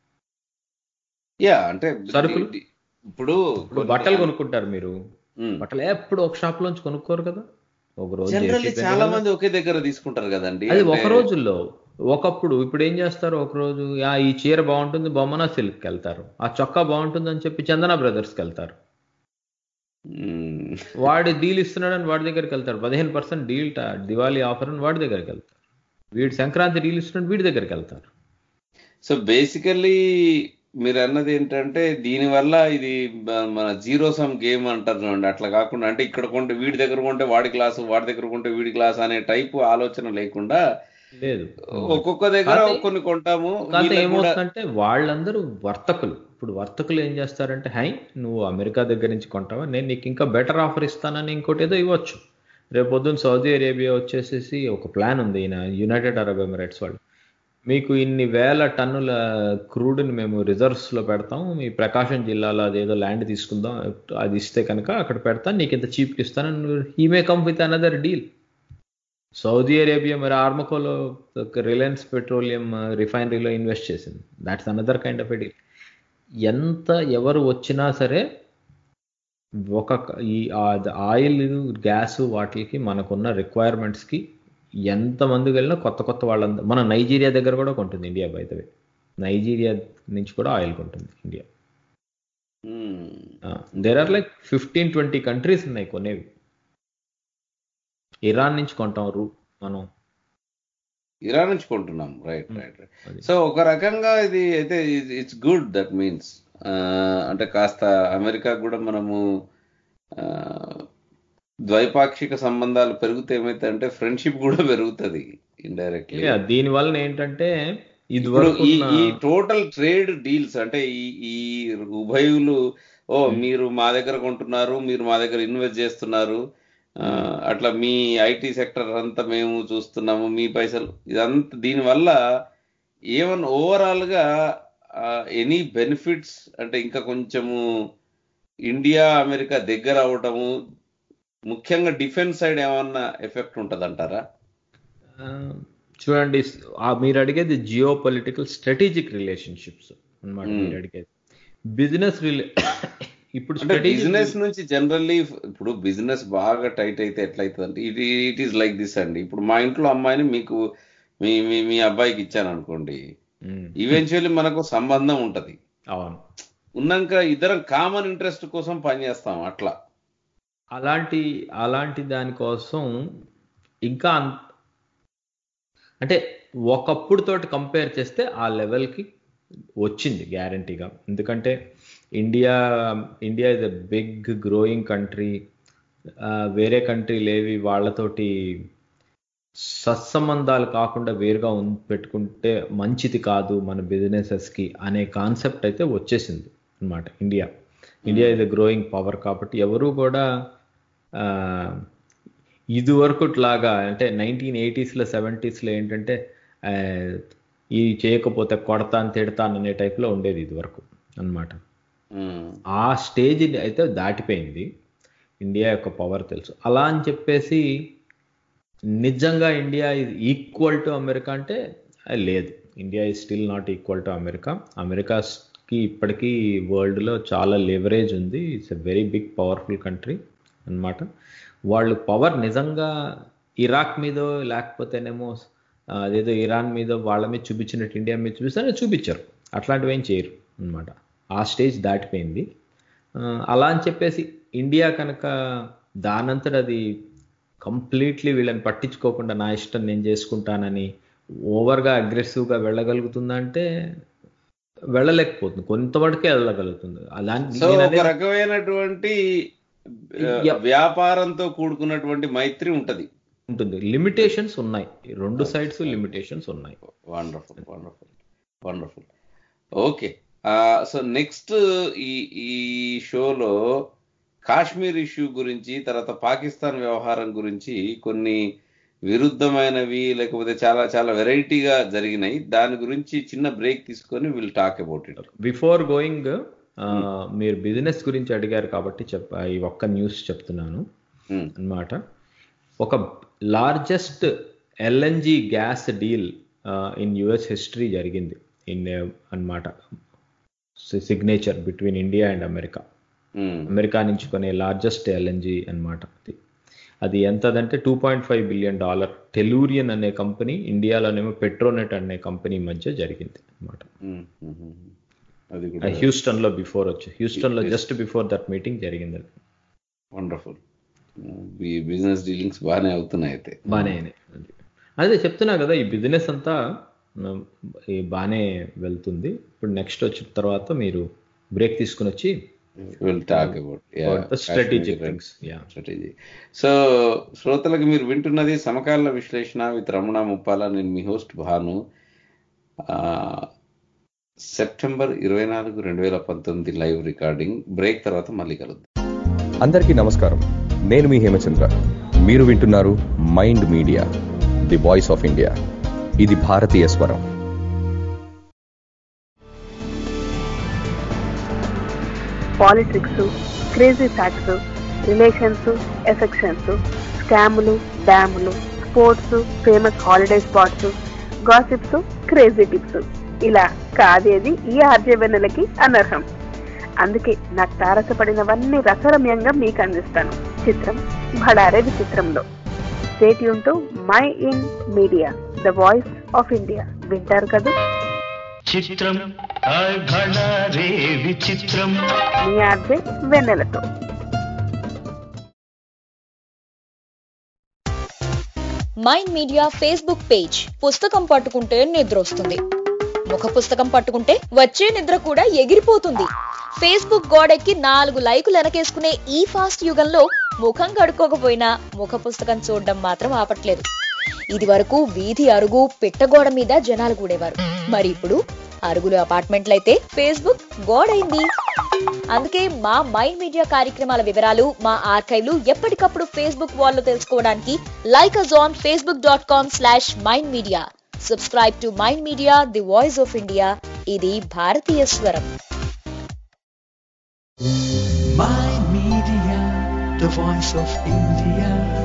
యా అంటే సరుకులు? ది- ఇప్పుడు ఇప్పుడు బట్టలు కొనుక్కుంటారు మీరు మ్మ్. బట్టలు ఎప్పుడు ఒక షాప్ లోంచి కొనుక్కోరు కదా ఒక రోజు జనరల్లీ చేసి చాలా పెద్దగా- మంది ఒకే దగ్గర తీసుకుంటారు కదండి అది అంటే- ఒక రోజుల్లో ఒకప్పుడు ఇప్పుడు ఏం చేస్తారు ఒక రోజు "యా, ఈ చీర బాగుంటుంది బొమ్మన సిల్క్కి వెళ్తారు ఆ చొక్కా బాగుంటుంది అని చెప్పి చందన బ్రదర్స్కి వెళ్తారు మ్మ్. వాడి డీల్ ఇస్తున్నాడని వాడి దగ్గరికి వెళ్తారు పదిహేను పర్సెంట్ డీల్ దివాళీ ఆఫర్ అని వాడి దగ్గరికి వెళ్తారు వీడి సంక్రాంతి డీల్ ఇస్తున్నాడు వీడి దగ్గరికి వెళ్తారు సో బేసికల్లీ మీరు అన్నది ఏంటంటే దీనివల్ల ఇది బ- మన జీరో సమ్ గేమ్ అంటారు చూడండి అట్లా కాకుండా అంటే ఇక్కడ కొంటే వీడి దగ్గర కొంటే వాడి క్లాసు వాడి దగ్గర కొంటే వీడి క్లాస్ అనే టైపు ఆలోచన లేకుండా లేదు ఒక్కొక్క దగ్గర కాకపోతే- కొన్ని కొంటాము కాకపోతే వీళ్ళకి కూడా- ఏమవుతుందంటే వాళ్ళందరూ వర్తకులు ఇప్పుడు వర్తకులు ఏం చేస్తారంటే హై నువ్వు అమెరికా దగ్గర నుంచి కొంటావా నేను నీకు ఇంకా బెటర్ ఆఫర్ ఇస్తానని ఇంకోటి ఏదో ఇవ్వచ్చు రేపు పొద్దున్న సౌదీ అరేబియా వచ్చేసేసి ఒక ప్లాన్ ఉంది ఈయన యునైటెడ్ అరబ్ ఎమిరేట్స్ వాళ్ళు మీకు ఇన్ని వేల టన్నుల క్రూడ్ని మేము రిజర్వ్స్లో పెడతాం మీ ప్రకాశం జిల్లాలో అదేదో ల్యాండ్ తీసుకుందాం అది ఇస్తే కనుక అక్కడ పెడతాను నీకు ఇంత చీప్కి ఇస్తాను ఈ may come with another deal Saudi Arabia మరి ఆర్మకోలో రిలయన్స్ పెట్రోలియం రిఫైనరీలో ఇన్వెస్ట్ చేసింది that's another kind of deal ఎంత ఎవరు వచ్చినా సరే ఒక క- ఈ ఆయిల్ గ్యాస్ వాటికి మనకున్న రిక్వైర్మెంట్స్కి ఎంతమందికి వెళ్ళినా కొత్త కొత్త వాళ్ళందరూ మన నైజీరియా దగ్గర కూడా కొంటుంది ఇండియా బయటవే నైజీరియా నుంచి కూడా ఆయిల్ కొంటుంది India hmm. There are like fifteen twenty countries ఉన్నాయి కొనేవి ఇరాన్ నుంచి కొంటాం రూ మనం ఇరాన్ నుంచి కొంటున్నాం రైట్ Hmm. రైట్ రైట్ అది. సో ఒక రకంగా ఇది అయితే ఇట్స్ గుడ్ దట్ మీన్స్ అంటే కాస్త అమెరికా కూడా మనము ఆ, ద్వైపాక్షిక సంబంధాలు పెరిగితే ఏమైతే అంటే ఫ్రెండ్షిప్ కూడా పెరుగుతుంది ఇండైరెక్ట్లీ Yeah, దీని వలన ఏంటంటే ఇది ఇప్పుడు వరకు ఈ ఈ టోటల్ ట్రేడ్ డీల్స్ అంటే ఈ ఈ ఉభయులు ఓ మీరు మా దగ్గర కొంటున్నారు మీరు మా దగ్గర ఇన్వెస్ట్ చేస్తున్నారు ఆ, అట్లా మీ ఐటీ సెక్టర్ అంతా మేము చూస్తున్నాము మీ పైసలు ఇదంతా దీనివల్ల ఈవెన్ ఓవరాల్ గా ఎనీ బెనిఫిట్స్ అంటే ఇంకా కొంచెము ఇండియా అమెరికా దగ్గర అవటము ముఖ్యంగా డిఫెన్స్ సైడ్ ఏమన్నా ఎఫెక్ట్ ఉంటదంటారా ఆ, చూడండి ఆ మీరు అడిగేది జియో పొలిటికల్ స్ట్రాటజిక్ రిలేషన్షిప్స్ అన్నమాట Hmm. మీరు అడిగేది బిజినెస్ రిలే ఇప్పుడు అంటే strategy- బిజినెస్ నుంచి జనరల్లీ ఇప్పుడు బిజినెస్ బాగా టైట్ అయితే ఎట్లయితుంది అంటే ఇది ఇట్ ఈస్ లైక్ దిస్ అండి ఇప్పుడు మా ఇంట్లో అమ్మాయిని మీకు మీ మీ మీ అబ్బాయికి ఇచ్చాను అనుకోండి ఉమ్, ఈవెన్చువల్లీ మనకు సంబంధం ఉంటది అవును ఉన్నాక ఇద్దరం కామన్ ఇంట్రెస్ట్ కోసం పనిచేస్తాం అట్లా అలాంటి అలాంటి దానికోసం ఇంకా అన్- అంటే ఒకప్పుడు తోటి కంపేర్ చేస్తే ఆ లెవెల్కి వచ్చింది గ్యారంటీగా ఎందుకంటే India India is a big growing country వేరే కంట్రీలు ఏవి వాళ్ళతోటి సత్సంబంధాలు కాకుండా వేరుగా ఉం- పెట్టుకుంటే మంచిది కాదు మన బిజినెసెస్కి అనే కాన్సెప్ట్ అయితే వచ్చేసింది అన్నమాట India India is a growing power కాబట్టి ఎవరు కూడా ఆ, ఇది వరకు లాగా అంటే నైన్టీన్ ఎయిటీస్లో సెవెంటీస్లో ఏంటంటే ఆ, ఈ చేయకపోతే కొడతాను తిడతాను అనే టైప్లో ఉండేది ఇది వరకు అనమాట ఉమ్, ఆ స్టేజ్ అయితే దాటిపోయింది ఇండియా యొక్క పవర్ తెలుసు అలా అని చెప్పేసి నిజంగా India is equal to America అంటే ఆ, లేదు India is still not equal to America అమెరికాకి ఇప్పటికీ వరల్డ్లో చాలా లెవరేజ్ ఉంది it's a very big powerful country అన్నమాట వాళ్ళు పవర్ నిజంగా ఇరాక్ మీదో లేకపోతేనేమో ఆ, అదేదో ఇరాన్ మీద వాళ్ళ మీద చూపించినట్టు ఇండియా మీద చూపిస్తారో చూపించారు అట్లాంటివి ఏం చేయరు అనమాట ఆ స్టేజ్ దాటిపోయింది ఆ, అలా అని చెప్పేసి ఇండియా కనుక దానంతట అది కంప్లీట్లీ వీళ్ళని పట్టించుకోకుండా నా ఇష్టం నేను చేసుకుంటానని ఓవర్గా అగ్రెసివ్గా వెళ్ళగలుగుతుందంటే వెళ్ళలేకపోతుంది కొంతవరకే వెళ్ళగలుగుతుంది అలాంటి సో నేను ఒక అదే- రకమైనటువంటి ఆ, Yep. వ్యాపారంతో కూడుకున్నటువంటి మైత్రి ఉంటది ఉంటుంది లిమిటేషన్స్ ఉన్నాయి ఈ రెండు సైడ్స్ లిమిటేషన్స్ ఉన్నాయి wonderful wonderful wonderful okay so next ఈ ఈ షోలో కాశ్మీర్ ఇష్యూ గురించి తర్వాత పాకిస్తాన్ వ్యవహారం గురించి కొన్ని విరుద్ధమైనవి లేకపోతే చాలా చాలా వెరైటీగా జరిగినాయి దాని గురించి చిన్న బ్రేక్ తీసుకొని will talk about it before going మీరు బిజినెస్ గురించి అడిగారు కాబట్టి చెప్ ఈ ఒక్క న్యూస్ చెప్తున్నాను అన్నమాట ఒక largest LNG gas deal in US history జరిగింది ఇన్ అన్నమాట signature between India and America America నుంచి కొనే లార్జెస్ట్ ఎల్ఎన్జి అన్నమాట అది అది ఎంతదంటే two point five billion dollar Tellurian అనే కంపెనీ ఇండియాలోనేమో పెట్రోనెట్ అనే కంపెనీ మధ్య జరిగింది అన్నమాట అది కూడా హ్యూస్టన్ లో బిఫోర్ వచ్చి హ్యూస్టన్ లో జస్ట్ బిఫోర్ దట్ మీటింగ్ జరిగింది అది వండర్ఫుల్ ఈ బిజినెస్ డీలింగ్స్ బాగానే అవుతున్నాయి అయితే బాగానే అయినాయి. అది. అదే చెప్తున్నా కదా ఈ బిజినెస్ అంతా మ్, ఈ బాగానే వెళ్తుంది ఇప్పుడు నెక్స్ట్ వచ్చిన తర్వాత మీరు బ్రేక్ తీసుకుని వచ్చి will talk about strategic things yeah strategy so శ్రోతలకు మీరు వింటున్నది సమకాలీన విశ్లేషణ విత్ రమణ ముప్పాల నేను మీ హోస్ట్ భాను ఆ, సెప్టెంబర్ ఇరవై నాలుగు రెండు వేల పంతొమ్మిది లైవ్ రికార్డింగ్ బ్రేక్ తర్వాత మళ్ళీ కలుద్దాం అందరికీ నమస్కారం నేను మీ హేమచంద్ర మీరు వింటున్నారు mind media the voice of India ఇది భారతీయ స్వరం politics crazy facts relations affections స్కాములు డ్యాములు sports famous holiday spots gossips crazy tips ఇలా కాదేది ఈ ఆర్జవెన్నెలకి అనర్హం అందుకే నాకు తారసపడినవన్నీ రసరమ్యంగా మీకు అందిస్తాను చిత్రం భడారే విచిత్రంలో stay tuned to Mind Media the voice of India వింటారు కదా చిత్రం హాయ్ భళా రే విచిత్రం మీ ఆర్జే వెన్నెలతో మైండ్ మీడియా ఫేస్బుక్ పేజ్ పుస్తకం పట్టుకుంటే నిద్ర వస్తుంది ముఖ పుస్తకం పట్టుకుంటే వచ్చే నిద్ర కూడా ఎగిరిపోతుంది ఫేస్బుక్ గోడెక్కి నాలుగు లైకులు వెనకేసుకునే ఈ ఫాస్ట్ యుగంలో ముఖం కడుక్కోకపోయినా ముఖ పుస్తకం చూడడం మాత్రం ఆపట్లేదు ఇది వరకు వీధి అరుగు పిట్టగోడ మీద జనాలు కూడేవారు మరి ఇప్పుడు అరుగులు అపార్ట్మెంట్లయితే ఫేస్బుక్ గోడైంది అందుకే మా మైండ్ మీడియా కార్యక్రమాల వివరాలు మా ఆర్కైవ్లు ఎప్పటికప్పుడు ఫేస్బుక్ వాల్లో తెలుసుకోవడానికి like us on Facebook dot com slash mind media subscribe to mind media the voice of India ఇది భారతీయ స్వరం Mind Media, the voice of India.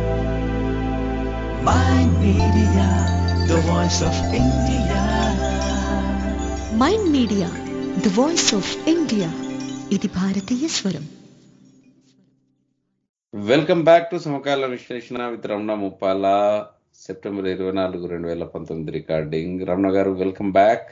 Mind Media, the voice of India. Mind media the voice of India ఇది భారతీయ స్వరం వెల్కమ్ బ్యాక్ టు సమకాల విశ్లేషణ విత్ రమణ ముప్పాల సెప్టెంబర్ ఇరవై నాలుగు రెండు వేల పంతొమ్మిది recording Ramana garu welcome back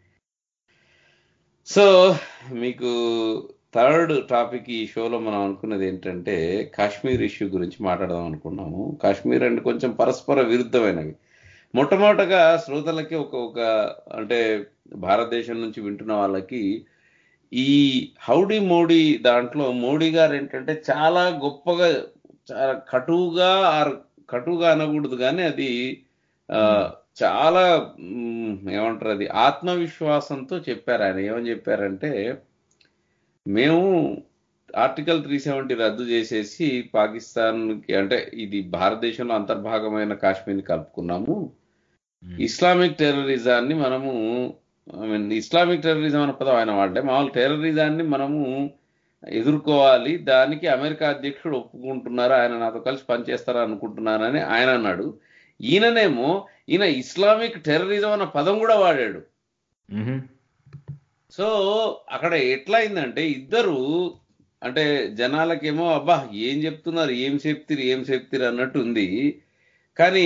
so మీకు థర్డ్ టాపిక్ ఈ షోలో మనం అనుకున్నది ఏంటంటే కాశ్మీర్ ఇష్యూ గురించి మాట్లాడదాం అనుకున్నాము కాశ్మీర్ అండ్ కొంచెం పరస్పర విరుద్ధమైనవి మొట్టమొదటగా శ్రోతలకి ఒక ఒక అంటే భారతదేశం నుంచి వింటున్న వాళ్ళకి ఈ హౌడీ మోడీ దాంట్లో మోడీ గారు ఏంటంటే చాలా గొప్పగా చాలా కటువుగా ఆర్ కటువుగా అనకూడదు కానీ అది ఆ, చాలా మ్, ఏమంటారు అది ఆత్మవిశ్వాసంతో చెప్పారు ఆయన ఏమని చెప్పారంటే మేము ఆర్టికల్ త్రీ సెవెంటీ రద్దు చేసేసి పాకిస్తాన్కి అంటే ఇది భారతదేశంలో అంతర్భాగమైన కాశ్మీర్ని కలుపుకున్నాము ఇస్లామిక్ టెర్రరిజాన్ని మనము ఐ మీన్ ఇస్లామిక్ టెర్రరిజం అనే పదం ఆయన వాడే మామూలు టెర్రరిజాన్ని మనము ఎదుర్కోవాలి దానికి అమెరికా అధ్యక్షుడు ఒప్పుకుంటున్నారు ఆయన నాతో కలిసి పనిచేస్తారా అనుకుంటున్నానని ఆయన అన్నాడు ఈయననేమో ఈయన ఇస్లామిక్ టెర్రరిజం అన్న పదం కూడా వాడాడు మ్హూ. సో అక్కడ ఎట్లా అయిందంటే ఇద్దరు అంటే జనాలకేమో అబ్బా ఏం చెప్తున్నారు ఏం చెప్తిరు ఏం చెప్తిరు అన్నట్టు ఉంది కానీ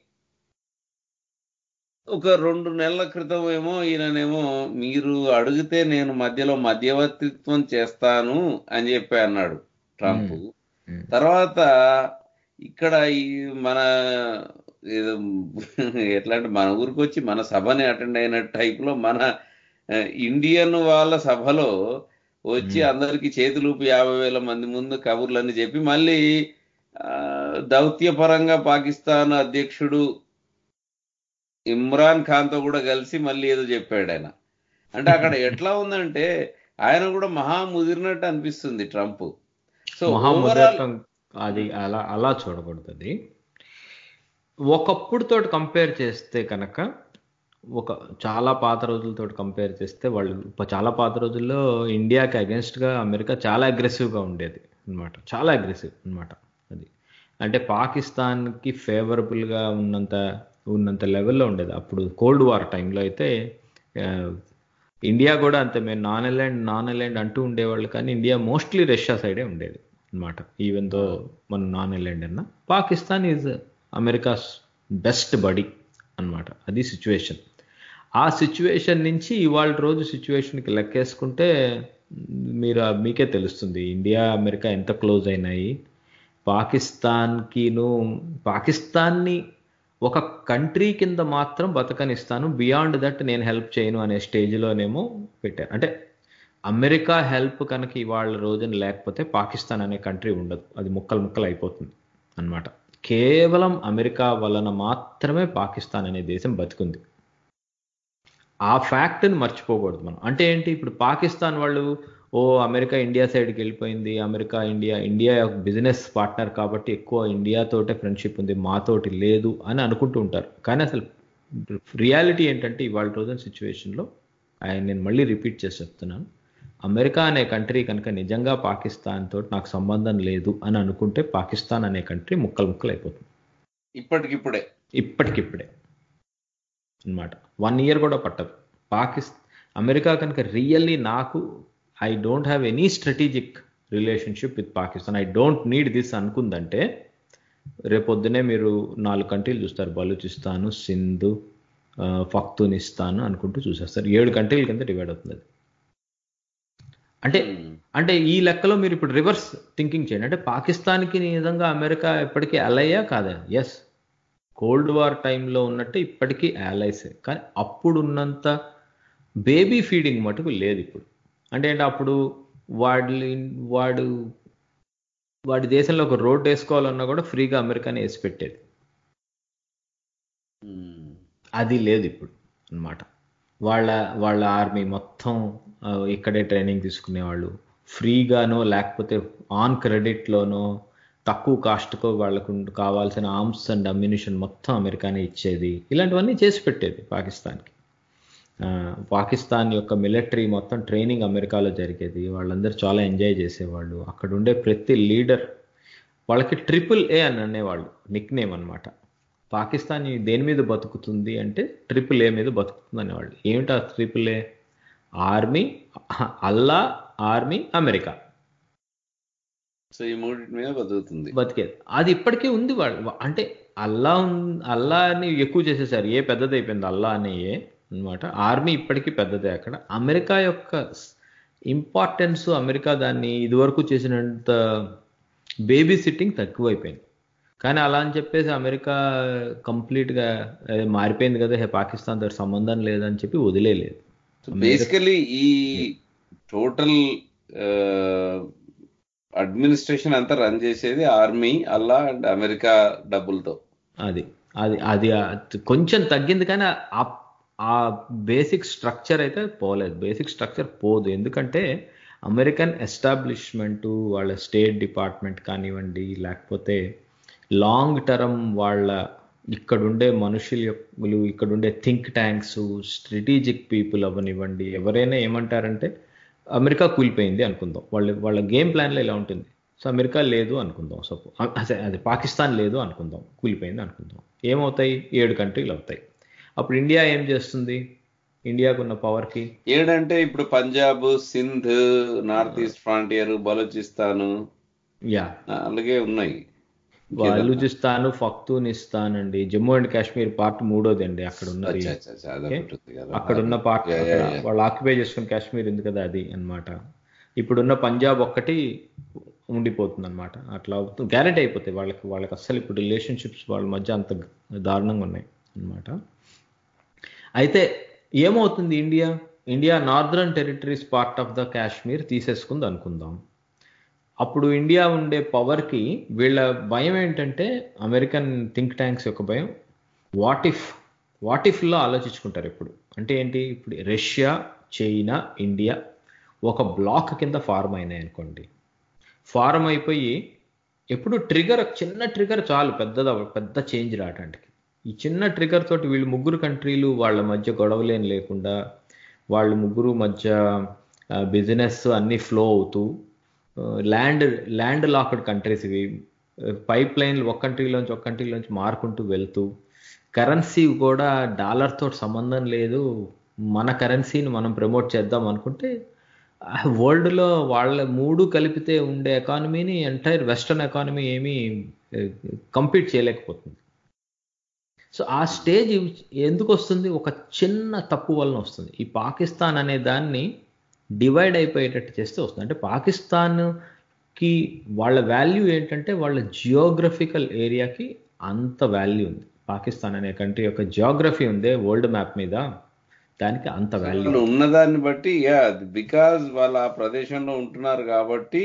ఒక రెండు నెలల క్రితం ఏమో ఈయననేమో మీరు అడిగితే నేను మధ్యలో మధ్యవర్తిత్వం చేస్తాను అని చెప్పి అన్నాడు ట్రంప్ మ్మ్. తర్వాత ఇక్కడ ఈ మన ఏదో ఎట్లా అంటే మన ఊరికి వచ్చి మన సభని అటెండ్ అయిన టైప్ లో మన ఆ, ఇండియన్ వాళ్ళ సభలో వచ్చి అందరికి చేతులూపి యాభై వేల మంది ముందు కబుర్లన్నీ చెప్పి మళ్ళీ ఆ, దౌత్యపరంగా పాకిస్తాన్ అధ్యక్షుడు ఇమ్రాన్ ఖాన్ తో కూడా కలిసి మళ్ళీ ఏదో చెప్పాడు ఆయన అంటే అక్కడ ఎట్లా ఉందంటే ఆయన కూడా మహా ముదిరినట్టు అనిపిస్తుంది ట్రంప్ సో ఓవరాల్ మహాముదతం అది అలా అలా చూడకూడదు అది ఒకప్పుడు తోటి కంపేర్ చేస్తే కనుక ఒక చాలా పాత రోజులతో కంపేర్ చేస్తే వాళ్ళు ప- చాలా పాత రోజుల్లో ఇండియాకి against గా అమెరికా చాలా aggressive గా ఉండేది అన్నమాట చాలా అగ్రెసివ్ అన్నమాట అది అంటే పాకిస్తాన్కి ఫేవరబుల్గా ఉన్నంత ఉన్నంత లెవెల్లో ఉండేది అప్పుడు కోల్డ్ వార్ టైంలో అయితే ఆ, ఇండియా కూడా అంతే మేము నాన్ ఎలాండ్ నాన్ ఎలాండ్ అంటూ ఉండేవాళ్ళు కానీ ఇండియా మోస్ట్లీ రష్యా సైడే ఉండేది అనమాట ఈవెన్ దో మన నాన్ ఎలాండ్ అన్న Pakistan is America's best buddy అన్నమాట అది సిచ్యువేషన్ ఆ సిచ్యువేషన్ నుంచి ఇవాళ రోజు సిచ్యువేషన్కి లెక్కేసుకుంటే మీరు మీకే తెలుస్తుంది ఇండియా అమెరికా ఎంత క్లోజ్ అయినాయి పాకిస్తాన్కిను పాకిస్తాన్ని ఒక కంట్రీ కింద మాత్రం బతకనిస్తాను బియాండ్ దట్ నేను హెల్ప్ చేయను అనే స్టేజ్లోనేమో పెట్టారు అంటే అమెరికా హెల్ప్ కనుక ఇవాళ రోజున లేకపోతే పాకిస్తాన్ అనే కంట్రీ ఉండదు అది ముక్కలు ముక్కలు అయిపోతుంది అన్నమాట కేవలం అమెరికా వలన మాత్రమే పాకిస్తాన్ అనే దేశం బతికుంది ఆ ఫ్యాక్ట్ని మర్చిపోకూడదు మనం అంటే ఏంటి ఇప్పుడు పాకిస్తాన్ వాళ్ళు ఓ అమెరికా ఇండియా సైడ్కి వెళ్ళిపోయింది America India India business partner కాబట్టి ఎక్కువ ఇండియాతోటే ఫ్రెండ్షిప్ ఉంది మాతోటి లేదు అని అనుకుంటూ ఉంటారు కానీ అసలు రియాలిటీ ఏంటంటే ఇవాళ రోజున సిచ్యువేషన్లో ఆయన నేను మళ్ళీ రిపీట్ చేసి చెప్తున్నాను అమెరికా అనే కంట్రీ కనుక నిజంగా పాకిస్తాన్ తోటి నాకు సంబంధం లేదు అని అనుకుంటే పాకిస్తాన్ అనే కంట్రీ ముక్కలు ముక్కలు అయిపోతుంది ఇప్పటికిప్పుడే ఇప్పటికిప్పుడే అన్నమాట వన్ ఇయర్ కూడా పట్టదు పాకిస్తాన్ అమెరికా కనుక రియల్లీ నాకు I don't have any strategic relationship with Pakistan I don't need this అనుకుందంటే రేపొద్దునే మీరు నాలుగు కంట్రీలు చూస్తారు బలూచిస్తాను సింధు ఆ, ఫక్తునిస్తాను అనుకుంటూ చూసేస్తారు ఏడు కంట్రీల కింద డివైడ్ అవుతుంది అది అంటే అంటే ఈ లెక్కలో మీరు ఇప్పుడు రివర్స్ థింకింగ్ చేయండి అంటే పాకిస్తాన్కి నిజంగా అమెరికా ఇప్పటికీ అలయ్యా కాదా ఎస్ కోల్డ్ వార్ టైంలో ఉన్నట్టు ఇప్పటికీ allies-ఏ కానీ అప్పుడు ఉన్నంత బేబీ ఫీడింగ్ మటుకు లేదు ఇప్పుడు అంటే ఏంటి అప్పుడు వాడి వాడు వాడి దేశంలో ఒక రోడ్ వేసుకోవాలన్నా కూడా ఫ్రీగా అమెరికానే వేసి పెట్టేది అది లేదు ఇప్పుడు అన్నమాట వాళ్ళ వాళ్ళ ఆర్మీ మొత్తం ఆ, ఇక్కడే ట్రైనింగ్ తీసుకునేవాళ్ళు ఫ్రీగానో లేకపోతే ఆన్ క్రెడిట్లోనో తక్కువ కాస్ట్కో వాళ్ళకు కావాల్సిన ఆర్మ్స్ అండ్ అమ్యునిషన్ మొత్తం అమెరికానే ఇచ్చేది ఇలాంటివన్నీ చేసి పెట్టేది పాకిస్తాన్కి ఆ, పాకిస్తాన్ యొక్క మిలిటరీ మొత్తం ట్రైనింగ్ అమెరికాలో జరిగేది వాళ్ళందరూ చాలా ఎంజాయ్ చేసేవాళ్ళు అక్కడ ఉండే ప్రతి లీడర్ వాళ్ళకి ట్రిపుల్ ఏ అని అనేవాళ్ళు నిక్ నేమ్ అనమాట పాకిస్తాన్ ఈ దేని మీద బతుకుతుంది అంటే ట్రిపుల్ ఏ మీద బతుకుతుంది అనేవాళ్ళు ఏమిటి ఆ triple A army Allah army America so ఈ మూడింటి మీద బతుకుతుంది బతికేది అది ఇప్పటికీ ఉంది వాళ్ళు అంటే అల్లా ఉన్- అల్లా అని ఎక్కువ చేసేసారు ఏ పెద్దది అయిపోయింది అల్లా అనే ఏ అనమాట ఆర్మీ ఇప్పటికీ పెద్దదే అక్కడ అమెరికా యొక్క ఇంపార్టెన్స్ అమెరికా దాన్ని ఇదివరకు చేసినంత బేబీ సిట్టింగ్ తక్కువైపోయింది కానీ అలా అని చెప్పేసి అమెరికా కంప్లీట్గా "ఏ, మారిపోయింది కదా హే పాకిస్తాన్ తో సంబంధం లేదని చెప్పి వదిలేయలేదు బేసికలీ ఈ టోటల్ అడ్మినిస్ట్రేషన్ అంతా రన్ చేసేది ఆర్మీ అల్లా అండ్ అమెరికా డబ్బులతో అది అది అది ఆ- కొంచెం తగ్గింది కానీ ఆ- ఆ బేసిక్ స్ట్రక్చర్ అయితే పోలేదు బేసిక్ స్ట్రక్చర్ పోదు ఎందుకంటే అమెరికన్ ఎస్టాబ్లిష్మెంట్ వాళ్ళ స్టేట్ డిపార్ట్మెంట్ కానివ్వండి లేకపోతే లాంగ్ టర్మ్ వాళ్ళ ఇక్కడుండే మనుషుల యొక్క ఇక్కడుండే థింక్ ట్యాంక్స్ స్ట్రాటజిక్ పీపుల్ అవనివ్వండి ఎవరైనా ఏమంటారంటే అమెరికా కూలిపోయింది అనుకుందాం వాళ్ళ వాళ్ళ గేమ్ ప్లాన్లో ఇలా ఉంటుంది సో అమెరికా లేదు అనుకుందాం సపో అదే అది పాకిస్తాన్ లేదు అనుకుందాం కూలిపోయింది అనుకుందాం ఏమవుతాయి ఏడు కంట్రీలు అవుతాయి అప్పుడు ఇండియా ఏం చేస్తుంది ఇండియాకున్న పవర్కి ఏడంటే ఇప్పుడు Punjab Sindh North East Frontier Balochistan yeah అలాగే ఉన్నాయి బలూచిస్తాన్ ఫక్తూనిస్తాన్ అండి జమ్మూ అండ్ కాశ్మీర్ పార్ట్ మూడోది అండి అక్కడ ఉన్నది అచ్చా, అచ్చా, అచ్చా, అదొకటి ఓకే? ఉంది కదా. అక్కడ ఉన్న పార్ట్ యా, యా, యా. వాళ్ళు ఆక్యుపై చేసుకున్న కాశ్మీర్ ఉంది కదా అది అన్నమాట ఇప్పుడున్న పంజాబ్ ఒక్కటి ఉండిపోతుంది అనమాట అట్లా అవుతుంది గ్యారెంటీ అయిపోతాయి వాళ్ళకి వాళ్ళకి అస్సలు ఇప్పుడు రిలేషన్షిప్స్ వాళ్ళ మధ్య అంత దారుణంగా ఉన్నాయి అన్నమాట అయితే ఏమవుతుంది India India northern territories part of the Kashmir తీసేసుకుంది అనుకుందాం అప్పుడు ఇండియా ఉండే పవర్కి వీళ్ళ భయం ఏంటంటే అమెరికన్ థింక్ ట్యాంక్స్ యొక్క భయం వాట్ ఇఫ్ వాట్ ఇఫ్లో ఆలోచించుకుంటారు ఇప్పుడు అంటే ఏంటి ఇప్పుడు రష్యా చైనా ఇండియా ఒక బ్లాక్ కింద ఫార్మ్ అయినాయి అనుకోండి ఫార్మ్ అయిపోయి ఎప్పుడు ట్రిగర్ చిన్న ట్రిగర్ చాలు పెద్దది అవ్వ- పెద్ద చేంజ్ రావడానికి ఈ చిన్న ట్రిగర్ తోటి వీళ్ళు ముగ్గురు కంట్రీలు వాళ్ళ మధ్య గొడవలేం లేకుండా వాళ్ళ ముగ్గురు మధ్య బిజినెస్ అన్నీ ఫ్లో అవుతూ ల్యాండ్ ల్యాండ్ లాక్డ్ కంట్రీస్ ఇవి పైప్ లైన్లు ఒక కంట్రీలోంచి ఒక కంట్రీలోంచి మారుకుంటూ వెళ్తూ కరెన్సీ కూడా డాలర్ తోటి సంబంధం లేదు మన కరెన్సీని మనం ప్రమోట్ చేద్దాం అనుకుంటే వరల్డ్లో వాళ్ళ మూడు కలిపితే ఉండే ఎకానమీని ఎంటైర్ వెస్టర్న్ ఎకానమీ ఏమీ కంపీట్ చేయలేకపోతుంది సో ఆ స్టేజ్ ఎందుకు వస్తుంది ఒక చిన్న తప్పు వలన వస్తుంది ఈ పాకిస్తాన్ అనే దాన్ని డివైడ్ అయిపోయేటట్టు చేస్తే వస్తుంది అంటే పాకిస్తాన్కి వాళ్ళ వాల్యూ ఏంటంటే వాళ్ళ జియోగ్రఫికల్ ఏరియాకి అంత వాల్యూ ఉంది పాకిస్తాన్ అనే కంట్రీ యొక్క జియోగ్రఫీ ఉందే వరల్డ్ మ్యాప్ మీద దానికి అంత వాల్యూ వాళ్ళు ఉన్నదాన్ని బట్టి యా బికాజ్ వాళ్ళు ఆ ప్రదేశంలో ఉంటున్నారు కాబట్టి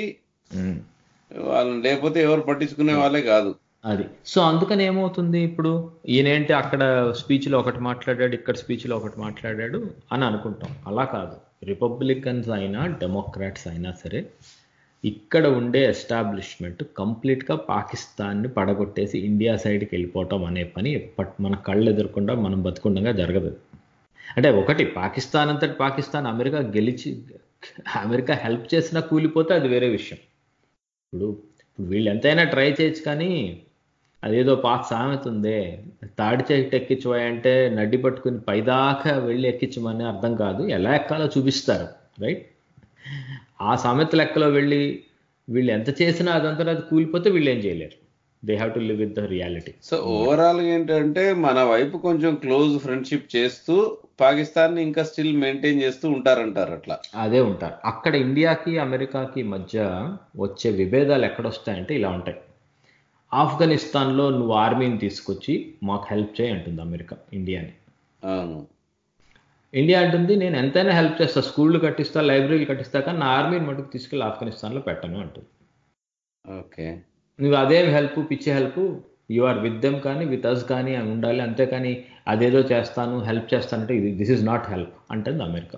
వాళ్ళని లేకపోతే ఎవరు పట్టించుకునే వాళ్ళే కాదు అది సో అందుకని ఏమవుతుంది ఇప్పుడు ఈయనేంటి అక్కడ స్పీచ్లో ఒకటి మాట్లాడాడు ఇక్కడ స్పీచ్లో ఒకటి మాట్లాడాడు అని అనుకుంటాం అలా కాదు రిపబ్లికన్స్ అయినా డెమోక్రాట్స్ అయినా సరే ఇక్కడ ఉండే ఎస్టాబ్లిష్మెంట్ కంప్లీట్గా పాకిస్తాన్ని పడగొట్టేసి ఇండియా సైడ్కి వెళ్ళిపోవటం అనే పని ఎప్పటి మన కళ్ళు ఎదురకుండా మనం బతుకుండగా జరగదు అంటే ఒకటి పాకిస్తాన్ అంతటి పాకిస్తాన్ అమెరికా గెలిచి అమెరికా హెల్ప్ చేసినా కూలిపోతే అది వేరే విషయం ఇప్పుడు ఇప్పుడు వీళ్ళు ఎంతైనా ట్రై చేయొచ్చు కానీ అదేదో పాత సామెత ఉందే తాడి చెట్టు ఎక్కించబోయంటే నడ్డి పట్టుకుని పైదాకా వెళ్ళి ఎక్కించమని అర్థం కాదు ఎలా ఎక్కాలో చూపిస్తారు రైట్ ఆ సామెత లెక్కలో వెళ్ళి వీళ్ళు ఎంత చేసినా అదంతా అది కూలిపోతే వీళ్ళు ఏం చేయలేరు they have to live with the reality so overall ఏంటంటే మన వైపు కొంచెం క్లోజ్ ఫ్రెండ్షిప్ చేస్తూ పాకిస్తాన్ ని ఇంకా స్టిల్ మెయింటైన్ చేస్తూ ఉంటారంటారు అట్లా అదే ఉంటారు అక్కడ ఇండియాకి అమెరికాకి మధ్య వచ్చే విభేదాలు ఎక్కడొస్తాయంటే ఇలా ఉంటాయి ఆఫ్ఘనిస్తాన్లో నువ్వు ఆర్మీని తీసుకొచ్చి మాకు హెల్ప్ చేయి అంటుంది అమెరికా ఇండియాని అవును ఇండియా అంటుంది నేను ఎంతైనా హెల్ప్ చేస్తా స్కూళ్ళు కట్టిస్తా లైబ్రరీలు కట్టిస్తా కానీ నా ఆర్మీని మటుకు తీసుకెళ్ళి ఆఫ్ఘనిస్తాన్లో పెట్టను అంటుంది ఓకే నువ్వు అదేం హెల్ప్ పిచ్చి help you are with them కానీ విత్ అస్ కానీ అని ఉండాలి అంతేకాని అదేదో చేస్తాను హెల్ప్ చేస్తానంటే ఇది దిస్ ఇస్ నాట్ హెల్ప్ అంటుంది అమెరికా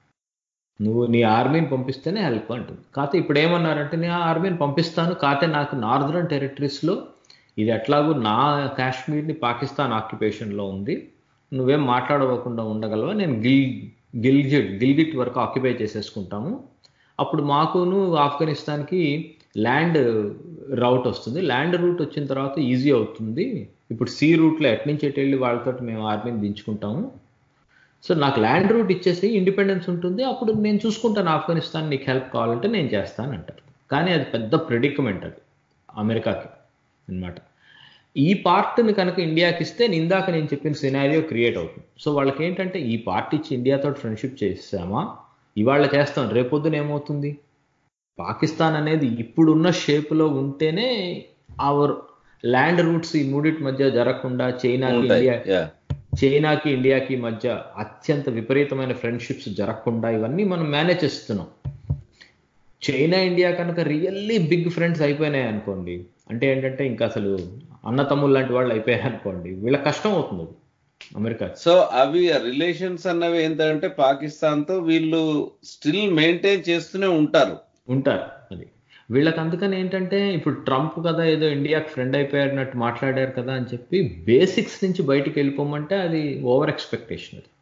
నువ్వు నీ ఆర్మీని పంపిస్తేనే హెల్ప్ అంటుంది కాకపోతే ఇప్పుడు ఏమన్నారంటే నేను ఆ ఆర్మీని పంపిస్తాను కాకపోతే నాకు నార్దర్న్ టెరిటరీస్లో ఇది ఎట్లాగూ నా కాశ్మీర్ని పాకిస్తాన్ ఆక్యుపేషన్లో ఉంది నువ్వేం మాట్లాడవకుండా ఉండగలవా నేను గిల్ గిల్జిట్ గిల్గిట్ వరకు ఆక్యుపై చేసేసుకుంటాము అప్పుడు మాకును ఆఫ్ఘనిస్తాన్కి ల్యాండ్ రౌట్ వస్తుంది ల్యాండ్ రూట్ వచ్చిన తర్వాత ఈజీ అవుతుంది ఇప్పుడు సీ రూట్లో ఎట్నుంచి ఎటు వెళ్ళి వాళ్ళతో మేము ఆర్మీని దించుకుంటాము సో నాకు ల్యాండ్ రూట్ ఇచ్చేసి ఇండిపెండెన్స్ ఉంటుంది అప్పుడు నేను చూసుకుంటాను ఆఫ్ఘనిస్తాన్ నీకు హెల్ప్ కావాలంటే నేను చేస్తాను అంటారు కానీ అది పెద్ద ప్రెడికమెంట్ అది అమెరికాకి అన్నమాట ఈ పార్ట్ని కనుక ఇండియాకి ఇస్తే నేను ఇందాక నేను చెప్పిన సినారియో క్రియేట్ అవుతుంది సో వాళ్ళకి ఏంటంటే ఈ పార్ట్ ఇచ్చి ఇండియాతో ఫ్రెండ్షిప్ చేసామా ఇవాళ చేస్తాం రేపొద్దున ఏమవుతుంది పాకిస్తాన్ అనేది ఇప్పుడున్న షేప్లో ఉంటేనే అవర్ ల్యాండ్ రూట్స్ ఈ మూడిటి మధ్య జరగకుండా చైనాకి ఉంటాయి ఇండియా యా చైనాకి ఇండియాకి మధ్య అత్యంత విపరీతమైన ఫ్రెండ్షిప్స్ జరగకుండా ఇవన్నీ మనం మేనేజ్ చేస్తున్నాం చైనా ఇండియా కనుక రియల్లీ బిగ్ ఫ్రెండ్స్ అయిపోయినాయి అనుకోండి అంటే ఏంటంటే ఇంకా అసలు అన్న తమ్ముళ్ళు లాంటి వాళ్ళు అయిపోయారు అనుకోండి వీళ్ళ కష్టం అవుతుంది అది అమెరికా సో అవి రిలేషన్స్ అన్నవి ఏంటంటే పాకిస్తాన్ తో వీళ్ళు స్టిల్ మెయింటైన్ చేస్తూనే ఉంటారు ఉంటారు అది వీళ్ళకి అందుకని ఏంటంటే ఇప్పుడు ట్రంప్ కదా ఏదో ఇండియాకి ఫ్రెండ్ అయిపోయారన్నట్టు మాట్లాడారు కదా అని చెప్పి బేసిక్స్ నుంచి బయటికి వెళ్ళిపోమంటే అది ఓవర్ ఎక్స్పెక్టేషన్ అది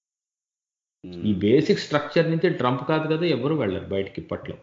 ఈ బేసిక్ స్ట్రక్చర్ నుంచి ట్రంప్ కాదు కదా ఎవరు వెళ్ళరు బయటికి ఇప్పట్లో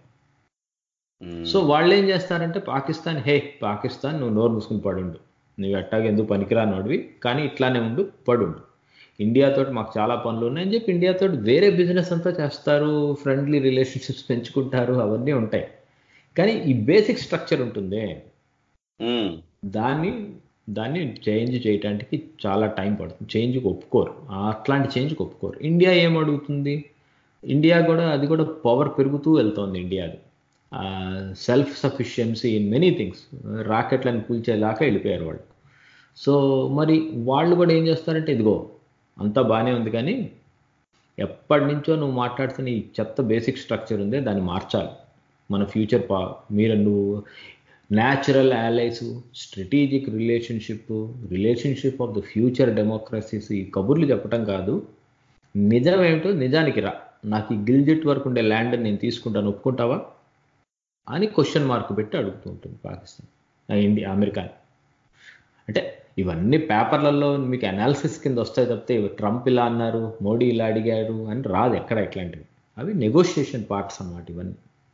సో వాళ్ళు ఏం చేస్తారంటే పాకిస్తాన్ హే పాకిస్తాన్ నువ్వు నోరు మూసుకుని పడుండు నువ్వు ఎట్టాగ ఎందుకు పనికిరానోడివి కానీ ఇట్లానే ఉండు పడుండు ఇండియాతో మాకు చాలా పనులు ఉన్నాయని చెప్పి ఇండియాతో వేరే బిజినెస్ అంతా చేస్తారు ఫ్రెండ్లీ రిలేషన్షిప్స్ పెంచుకుంటారు అవన్నీ ఉంటాయి కానీ ఈ బేసిక్ స్ట్రక్చర్ ఉంటుందే మ్మ్. దాన్ని దాన్ని చేంజ్ చేయడానికి చాలా టైం పడుతుంది చేంజ్కి ఒప్పుకోరు ఆ అట్లాంటి చేంజ్కి ఒప్పుకోరు ఇండియా ఏం అడుగుతుంది ఇండియా కూడా అది కూడా పవర్ పెరుగుతూ వెళ్తోంది ఇండియాది self sufficiency in many things రాకెట్లను కూల్చేలాగా వెళ్ళిపోయారు వాళ్ళు సో మరి వాళ్ళు కూడా ఏం చేస్తారంటే ఇదిగో అంతా బాగానే ఉంది కానీ ఎప్పటి నుంచో నువ్వు మాట్లాడుతున్న ఈ చెత్త బేసిక్ స్ట్రక్చర్ ఉందే దాన్ని మార్చాలి మన ఫ్యూచర్ పా మీరు నువ్వు natural allies strategic relationship relationship of the future democracies ఈ కబుర్లు చెప్పడం కాదు నిజం ఏమిటో నిజానికి రా నాకు ఈ గిల్జెట్ వరకు ఉండే ల్యాండ్ నేను తీసుకుంటాను ఒప్పుకుంటావా అని క్వశ్చన్ మార్క్ పెట్టి అడుగుతూ ఉంటుంది పాకిస్తాన్ ఆ, ఇండియా అమెరికా అంటే ఇవన్నీ పేపర్లలో మీకు అనాలిసిస్ కింద వస్తాయి తప్పితే ఇవి ట్రంప్ ఇలా అన్నారు మోడీ ఇలా అడిగారు అని రాదు ఎక్కడ ఇట్లాంటివి అవి నెగోషియేషన్ పార్ట్స్ అన్నమాట ఇవన్నీ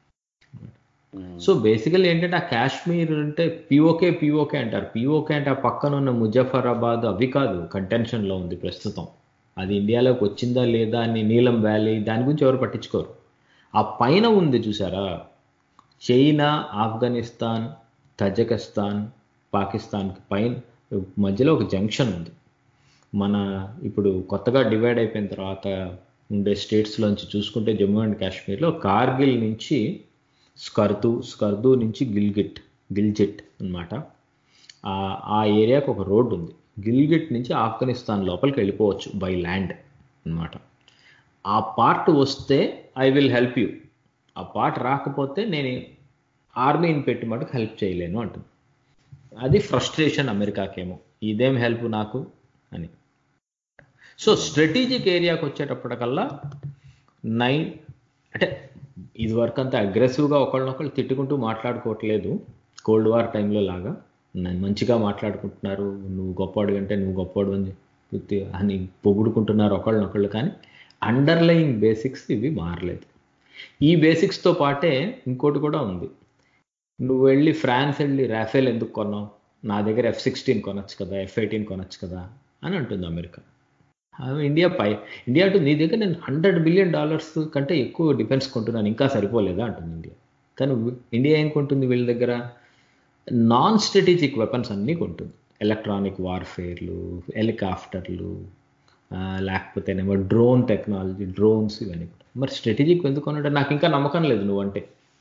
సో బేసికల్ ఏంటంటే ఆ కాశ్మీర్ అంటే పిఓకే పిఓకే అంటారు పిఓకే అంటే ఆ పక్కన ఉన్న ముజఫరాబాద్ అవి కాదు కంటెన్షన్లో ఉంది ప్రస్తుతం అది ఇండియాలోకి వచ్చిందా లేదా అని నీలం వ్యాలీ దాని గురించి ఎవరు పట్టించుకోరు ఆ పైన ఉంది చూసారా చైనా ఆఫ్ఘనిస్తాన్ తజకిస్తాన్ పాకిస్తాన్కి పైన మధ్యలో ఒక జంక్షన్ ఉంది మన ఇప్పుడు కొత్తగా డివైడ్ అయిపోయిన తర్వాత ఉండే స్టేట్స్లోంచి చూసుకుంటే జమ్మూ అండ్ కాశ్మీర్లో కార్గిల్ నుంచి స్కర్దు స్కర్దు నుంచి గిల్గిట్ గిల్జిట్ అన్నమాట ఆ- ఆ ఏరియాకి ఒక రోడ్డు ఉంది గిల్గిట్ నుంచి ఆఫ్ఘనిస్తాన్ లోపలికి వెళ్ళిపోవచ్చు బై ల్యాండ్ అన్నమాట ఆ పార్ట్ వస్తే ఐ విల్ హెల్ప్ యూ ఆ పార్ట్ రాకపోతే నేను ఆర్మీని పెట్టి మటుకు హెల్ప్ చేయలేను అంటుంది అది ఫ్రస్ట్రేషన్ అమెరికాకేమో ఇదేం హెల్ప్ నాకు అని సో స్ట్రాటజిక్ ఏరియాకి వచ్చేటప్పటికల్లా నైన్ అంటే ఇది వరకు అంతా అగ్రెసివ్గా ఒకళ్ళనొకళ్ళు తిట్టుకుంటూ మాట్లాడుకోవట్లేదు కోల్డ్ వార్ టైంలో లాగా నన్ను మంచిగా మాట్లాడుకుంటున్నారు నువ్వు గొప్పవాడు అంటే నువ్వు గొప్పవాడు అని చెప్పి అని పొగుడుకుంటున్నారు ఒకళ్ళనొకళ్ళు కానీ అండర్లయింగ్ బేసిక్స్ ఇవి మారలేదు ఈ బేసిక్స్తో పాటే ఇంకోటి కూడా ఉంది నువ్వు వెళ్ళి ఫ్రాన్స్ వెళ్ళి రాఫెల్ ఎందుకు కొన్నావు నా దగ్గర ఎఫ్ సిక్స్టీన్ కొనొచ్చు కదా ఎఫ్ ఎయిటీన్ కొనొచ్చు కదా అని అంటుంది అమెరికా ఆ, ఇండియా పై ఇండియా అంటుంది నీ దగ్గర నేను హండ్రెడ్ బిలియన్ డాలర్స్ కంటే ఎక్కువ డిఫెన్స్ కొంటున్నాను ఇంకా సరిపోలేదా అంటుంది ఇండియా కానీ వి- ఇండియా ఏం కొంటుంది వీళ్ళ దగ్గర నాన్ స్ట్రాటజిక్ వెపన్స్ అన్నీ కొంటుంది ఎలక్ట్రానిక్ వార్ఫేర్లు హెలికాప్టర్లు ఆ, లేకపోతేనేమో డ్రోన్ టెక్నాలజీ డ్రోన్స్ ఇవన్నీ మరి స్ట్రాటజిక్ ఎందుకు కొనంటే నాకు ఇంకా నమ్మకం లేదు నువ్వంటే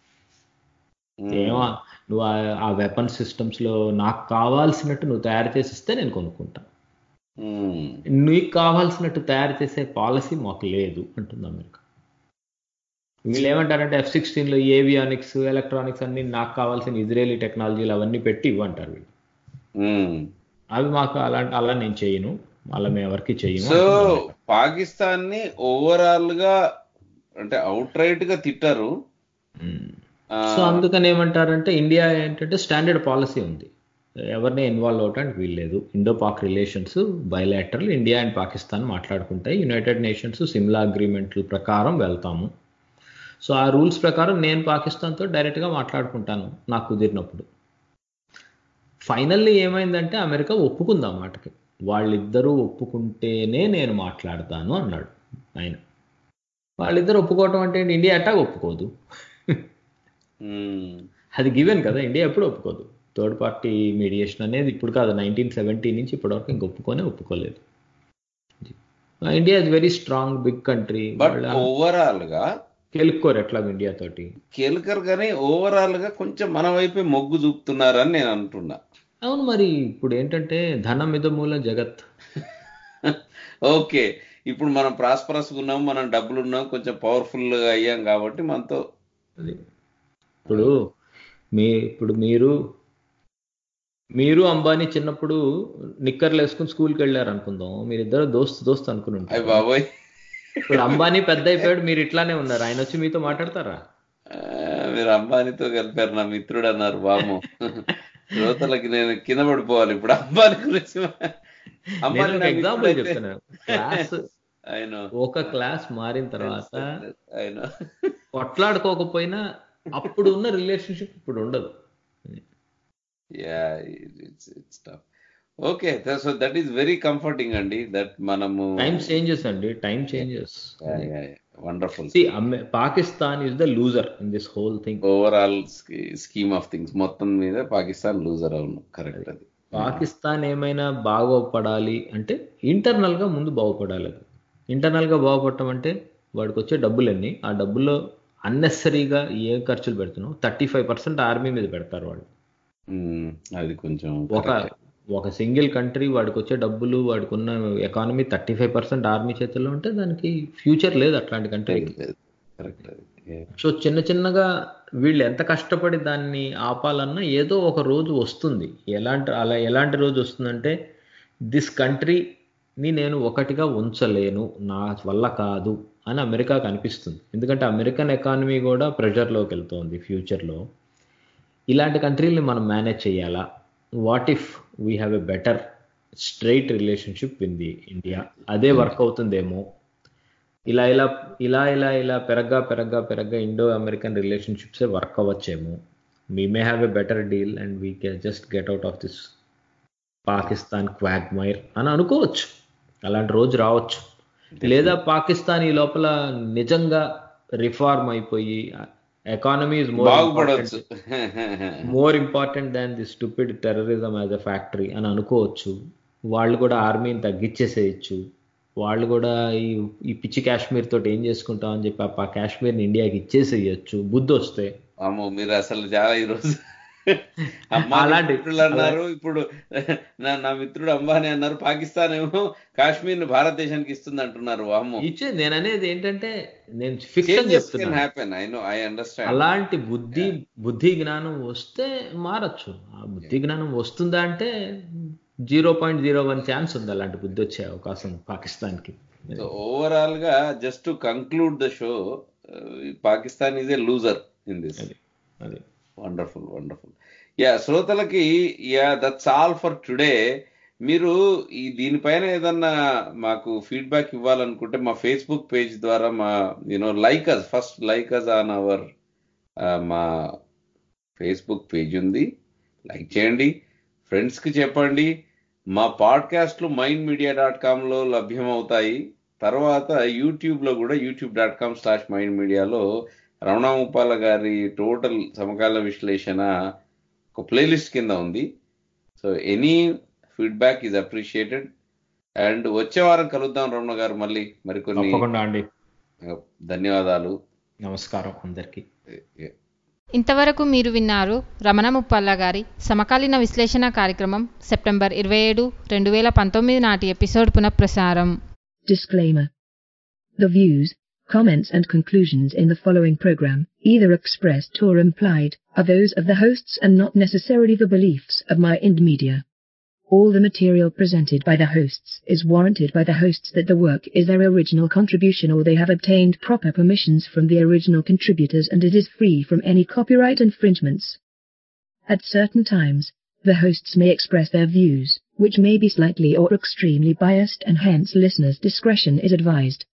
ఏమో నువ్వు ఆ- ఆ వెపన్ సిస్టమ్స్లో నాకు కావాల్సినట్టు నువ్వు తయారు చేసి ఇస్తే నేను కొనుక్కుంటా మ్మ్. నీకు కావాల్సినట్టు తయారు చేసే పాలసీ మాకు లేదు అంటుంది అమెరికా వీళ్ళు ఏమంటారంటే ఎఫ్ సిక్స్టీన్లో ఏవియానిక్స్ ఎలక్ట్రానిక్స్ అన్ని నాకు కావాల్సిన ఇజ్రాయేలీ టెక్నాలజీలు అవన్నీ పెట్టి ఇవ్వంటారు వీళ్ళు మ్మ్. అవి మాకు అలాంటి అలా నేను చేయను అలా మేము ఎవరికి చేయము సో అంటుంది అమెరికా. పాకిస్తాన్ ని ఓవరాల్ గా అంటే అవుట్ రైట్ గా తిట్టారు ఆ, సో అందుకని ఏమంటారంటే ఇండియా ఏంటంటే స్టాండర్డ్ పాలసీ ఉంది ఎవరిని ఇన్వాల్వ్ అవడానికి వీల్లేదు Indo Pak relations bilateral India and Pakistan మాట్లాడుకుంటాయి యునైటెడ్ నేషన్స్ సిమ్లా అగ్రిమెంట్ల ప్రకారం వెళ్తాము సో ఆ రూల్స్ ప్రకారం నేను పాకిస్తాన్తో డైరెక్ట్గా మాట్లాడుకుంటాను నాకు కుదిరినప్పుడు ఫైనల్లీ ఏమైందంటే అమెరికా ఒప్పుకుంది ఆ మాటకి వాళ్ళిద్దరూ ఒప్పుకుంటేనే నేను మాట్లాడతాను అన్నాడు ఆయన వాళ్ళిద్దరు ఒప్పుకోవటం అంటే ఏంటి? ఇండియా అట్టా ఒప్పుకోదు మ్మ్. అది గివెన్ కదా ఇండియా ఎప్పుడు ఒప్పుకోదు థర్డ్ పార్టీ మీడియేషన్ అనేది ఇప్పుడు కాదు నైన్టీన్ సెవెంటీ నుంచి ఇప్పటివరకు ఇంక ఒప్పుకొనే ఒప్పుకోలేదు India is very strong big country but overall గా కెలుక్కోరు ఎట్లా ఇండియా తోటి కెలకర్ గానీ ఓవరాల్ గా కొంచెం మన వైపే మొగ్గు చూపుతున్నారని నేను అంటున్నా అవును మరి ఇప్పుడు ఏంటంటే ధనం మీద మూల జగత్ ఓకే ఇప్పుడు మనం ప్రాస్పరస్ ఉన్నాం మనం డబ్బులు ఉన్నాం కొంచెం పవర్ఫుల్ గా అయ్యాం కాబట్టి మనతో అది ఇప్పుడు మీ ఇప్పుడు మీరు మీరు అంబానీ చిన్నప్పుడు నిక్కర్లు వేసుకుని స్కూల్కి వెళ్ళారు అనుకుందాం మీరిద్దరు దోస్త్ దోస్త్ అనుకుని అయ్యి ఉంటారు బాబోయ్ ఇప్పుడు అంబానీ పెద్ద అయిపోయాడు మీరు ఇట్లానే ఉన్నారు ఆయన వచ్చి మీతో మాట్లాడతారా ఆ, మీరు అంబానీతో కలిపారు నా మిత్రుడు అన్నారు బాము శ్రోతలకి నేను కింద పడిపోవాలి ఇప్పుడు అంబానీ గురించి అంబానీ నేను నా ఎగ్జాంపుల్ మిత్రుడైతే- చెప్తున్నాను క్లాస్ ఆయన ఒక క్లాస్ మారిన తర్వాత ఆయన కొట్లాడుకోకపోయినా అప్పుడు ఉన్న రిలేషన్షిప్ ఇప్పుడు ఉండదు yeah it's it's tough okay so that is very comforting అండి దట్ మనము టైం చేంజెస్ అండి time changes wonderful Pakistan is the loser in this whole thing overall scheme of things మొత్తం మీద పాకిస్తాన్ లూజర్ అవును కరెక్ట్ అది పాకిస్తాన్ ఏమైనా బాగుపడాలి అంటే ఇంటర్నల్ గా ముందు బాగుపడాలి అది ఇంటర్నల్ గా బాగుపడటం అంటే వాడికి వచ్చే డబ్బులన్నీ ఆ డబ్బుల్లో అన్నెసరీగా ఏ ఖర్చులు పెడుతున్నావు థర్టీ ఫైవ్ పర్సెంట్ ఆర్మీ మీద పెడతారు వాళ్ళు మ్మ్. అది కొంచెం ఒక ఒక సింగిల్ కంట్రీ వాడికి వచ్చే డబ్బులు వాడికి ఉన్న economy thirty five percent army చేతుల్లో ఉంటే దానికి ఫ్యూచర్ లేదు అట్లాంటి కంట్రీకి కరెక్ట్ అది Yeah. సో చిన్న చిన్నగా వీళ్ళు ఎంత కష్టపడి దాన్ని ఆపాలన్నా ఏదో ఒక రోజు వస్తుంది ఎలాంటి అలా ఎలాంటి రోజు వస్తుందంటే దిస్ కంట్రీని నేను ఒకటిగా ఉంచలేను నా వల్ల కాదు అని అమెరికాకు అనిపిస్తుంది ఎందుకంటే అమెరికన్ ఎకానమీ కూడా ప్రెషర్లోకి వెళ్తోంది ఫ్యూచర్లో ఇలాంటి కంట్రీని మనం మేనేజ్ చేయాలా what if we have a better straight relationship with the India అదే వర్క్ అవుతుందేమో ఇలా ఇలా ఇలా ఇలా ఇలా పెరగ్గా పెరగ్గా పెరగ్గా ఇండో అమెరికన్ రిలేషన్షిప్సే వర్క్ అవ్వచ్చేమో we may have a better deal and we can just get out of this Pakistan quagmire అని అనుకోవచ్చు అలాంటి రోజు రావచ్చు లేదా పాకిస్తాన్ ఈ లోపల నిజంగా రిఫార్మ్ అయిపోయి ఎకానమీ ఇస్ మోర్ బాగుపడవచ్చు more important than the stupid terrorism as a factory అని అనుకోవచ్చు వాళ్ళు కూడా ఆర్మీని తగ్గించేసేయచ్చు వాళ్ళు కూడా ఈ ఈ పిచ్చి కాశ్మీర్ తోటి ఏం చేసుకుంటాం అని చెప్పి ఆ కాశ్మీర్ని ఇండియాకి ఇచ్చేసేయచ్చు బుద్ధి వస్తే అమ్మో మీరు అసలు చాలా ఈరోజు అమ్మాని అలాంటి- మిత్రులు అన్నారు ఇప్పుడు నా నా మిత్రుడు అంబానీ అన్నారు పాకిస్తాన్ ఏమో కాశ్మీర్ ని భారతదేశానికి ఇస్తుంది అంటున్నారు అమ్మో ఇచ్చే నేను అనేది ఏంటంటే నేను ఫిక్స్ అని చెప్తున్నాను happen I know I understand అలాంటి బుద్ధి బుద్ధి జ్ఞానం వస్తే మారచ్చు ఆ బుద్ధి జ్ఞానం వస్తుందా అంటే zero point zero one chance ఉంది అలాంటి బుద్ధి వచ్చే అవకాశం పాకిస్తాన్కి సో ఓవరాల్ గా just to conclude the show Pakistan is a loser in this అది వండర్ఫుల్ వండర్ఫుల్ యా శ్రోతలకి yeah that's all for today మీరు ఈ దీనిపైన ఏదన్నా మాకు ఫీడ్బ్యాక్ ఇవ్వాలనుకుంటే మా ఫేస్బుక్ పేజ్ ద్వారా మా you know like us first like us on our మా ఫేస్బుక్ పేజ్ ఉంది లైక్ చేయండి ఫ్రెండ్స్కి చెప్పండి మా పాడ్కాస్ట్లు మైండ్ మీడియా డాట్ కామ్లో లభ్యమవుతాయి తర్వాత యూట్యూబ్లో కూడా YouTube dot com slash Mind మీడియాలో రమణ ముప్పాల గారి టోటల్ సమకాల విశ్లేషణ ఒక ప్లేలిస్ట్ కింద ఉంది so any feedback is appreciated and వచ్చే వారం కలుద్దాం రమణ గారు మళ్ళీ మరికొన్ని తప్పకుండా అండి ధన్యవాదాలు నమస్కారం అందరికీ ఇంతవరకు మీరు విన్నారు రమణ ముప్పల్ల గారి సమకాలీన విశ్లేషణ కార్యక్రమం సెప్టెంబర్ ఇరవై ఏడు రెండు వేల పంతొమ్మిది నాటి ఎపిసోడ్ పునఃప్రసారం Disclaimer. The views, comments and conclusions in the following program, either expressed or implied, are those of the hosts and not necessarily the beliefs of my Ind Media. All the material presented by the hosts is warranted by the hosts that the work is their original contribution or they have obtained proper permissions from the original contributors and it is free from any copyright infringements. At certain times, the hosts may express their views, which may be slightly or extremely biased and hence listeners' discretion is advised.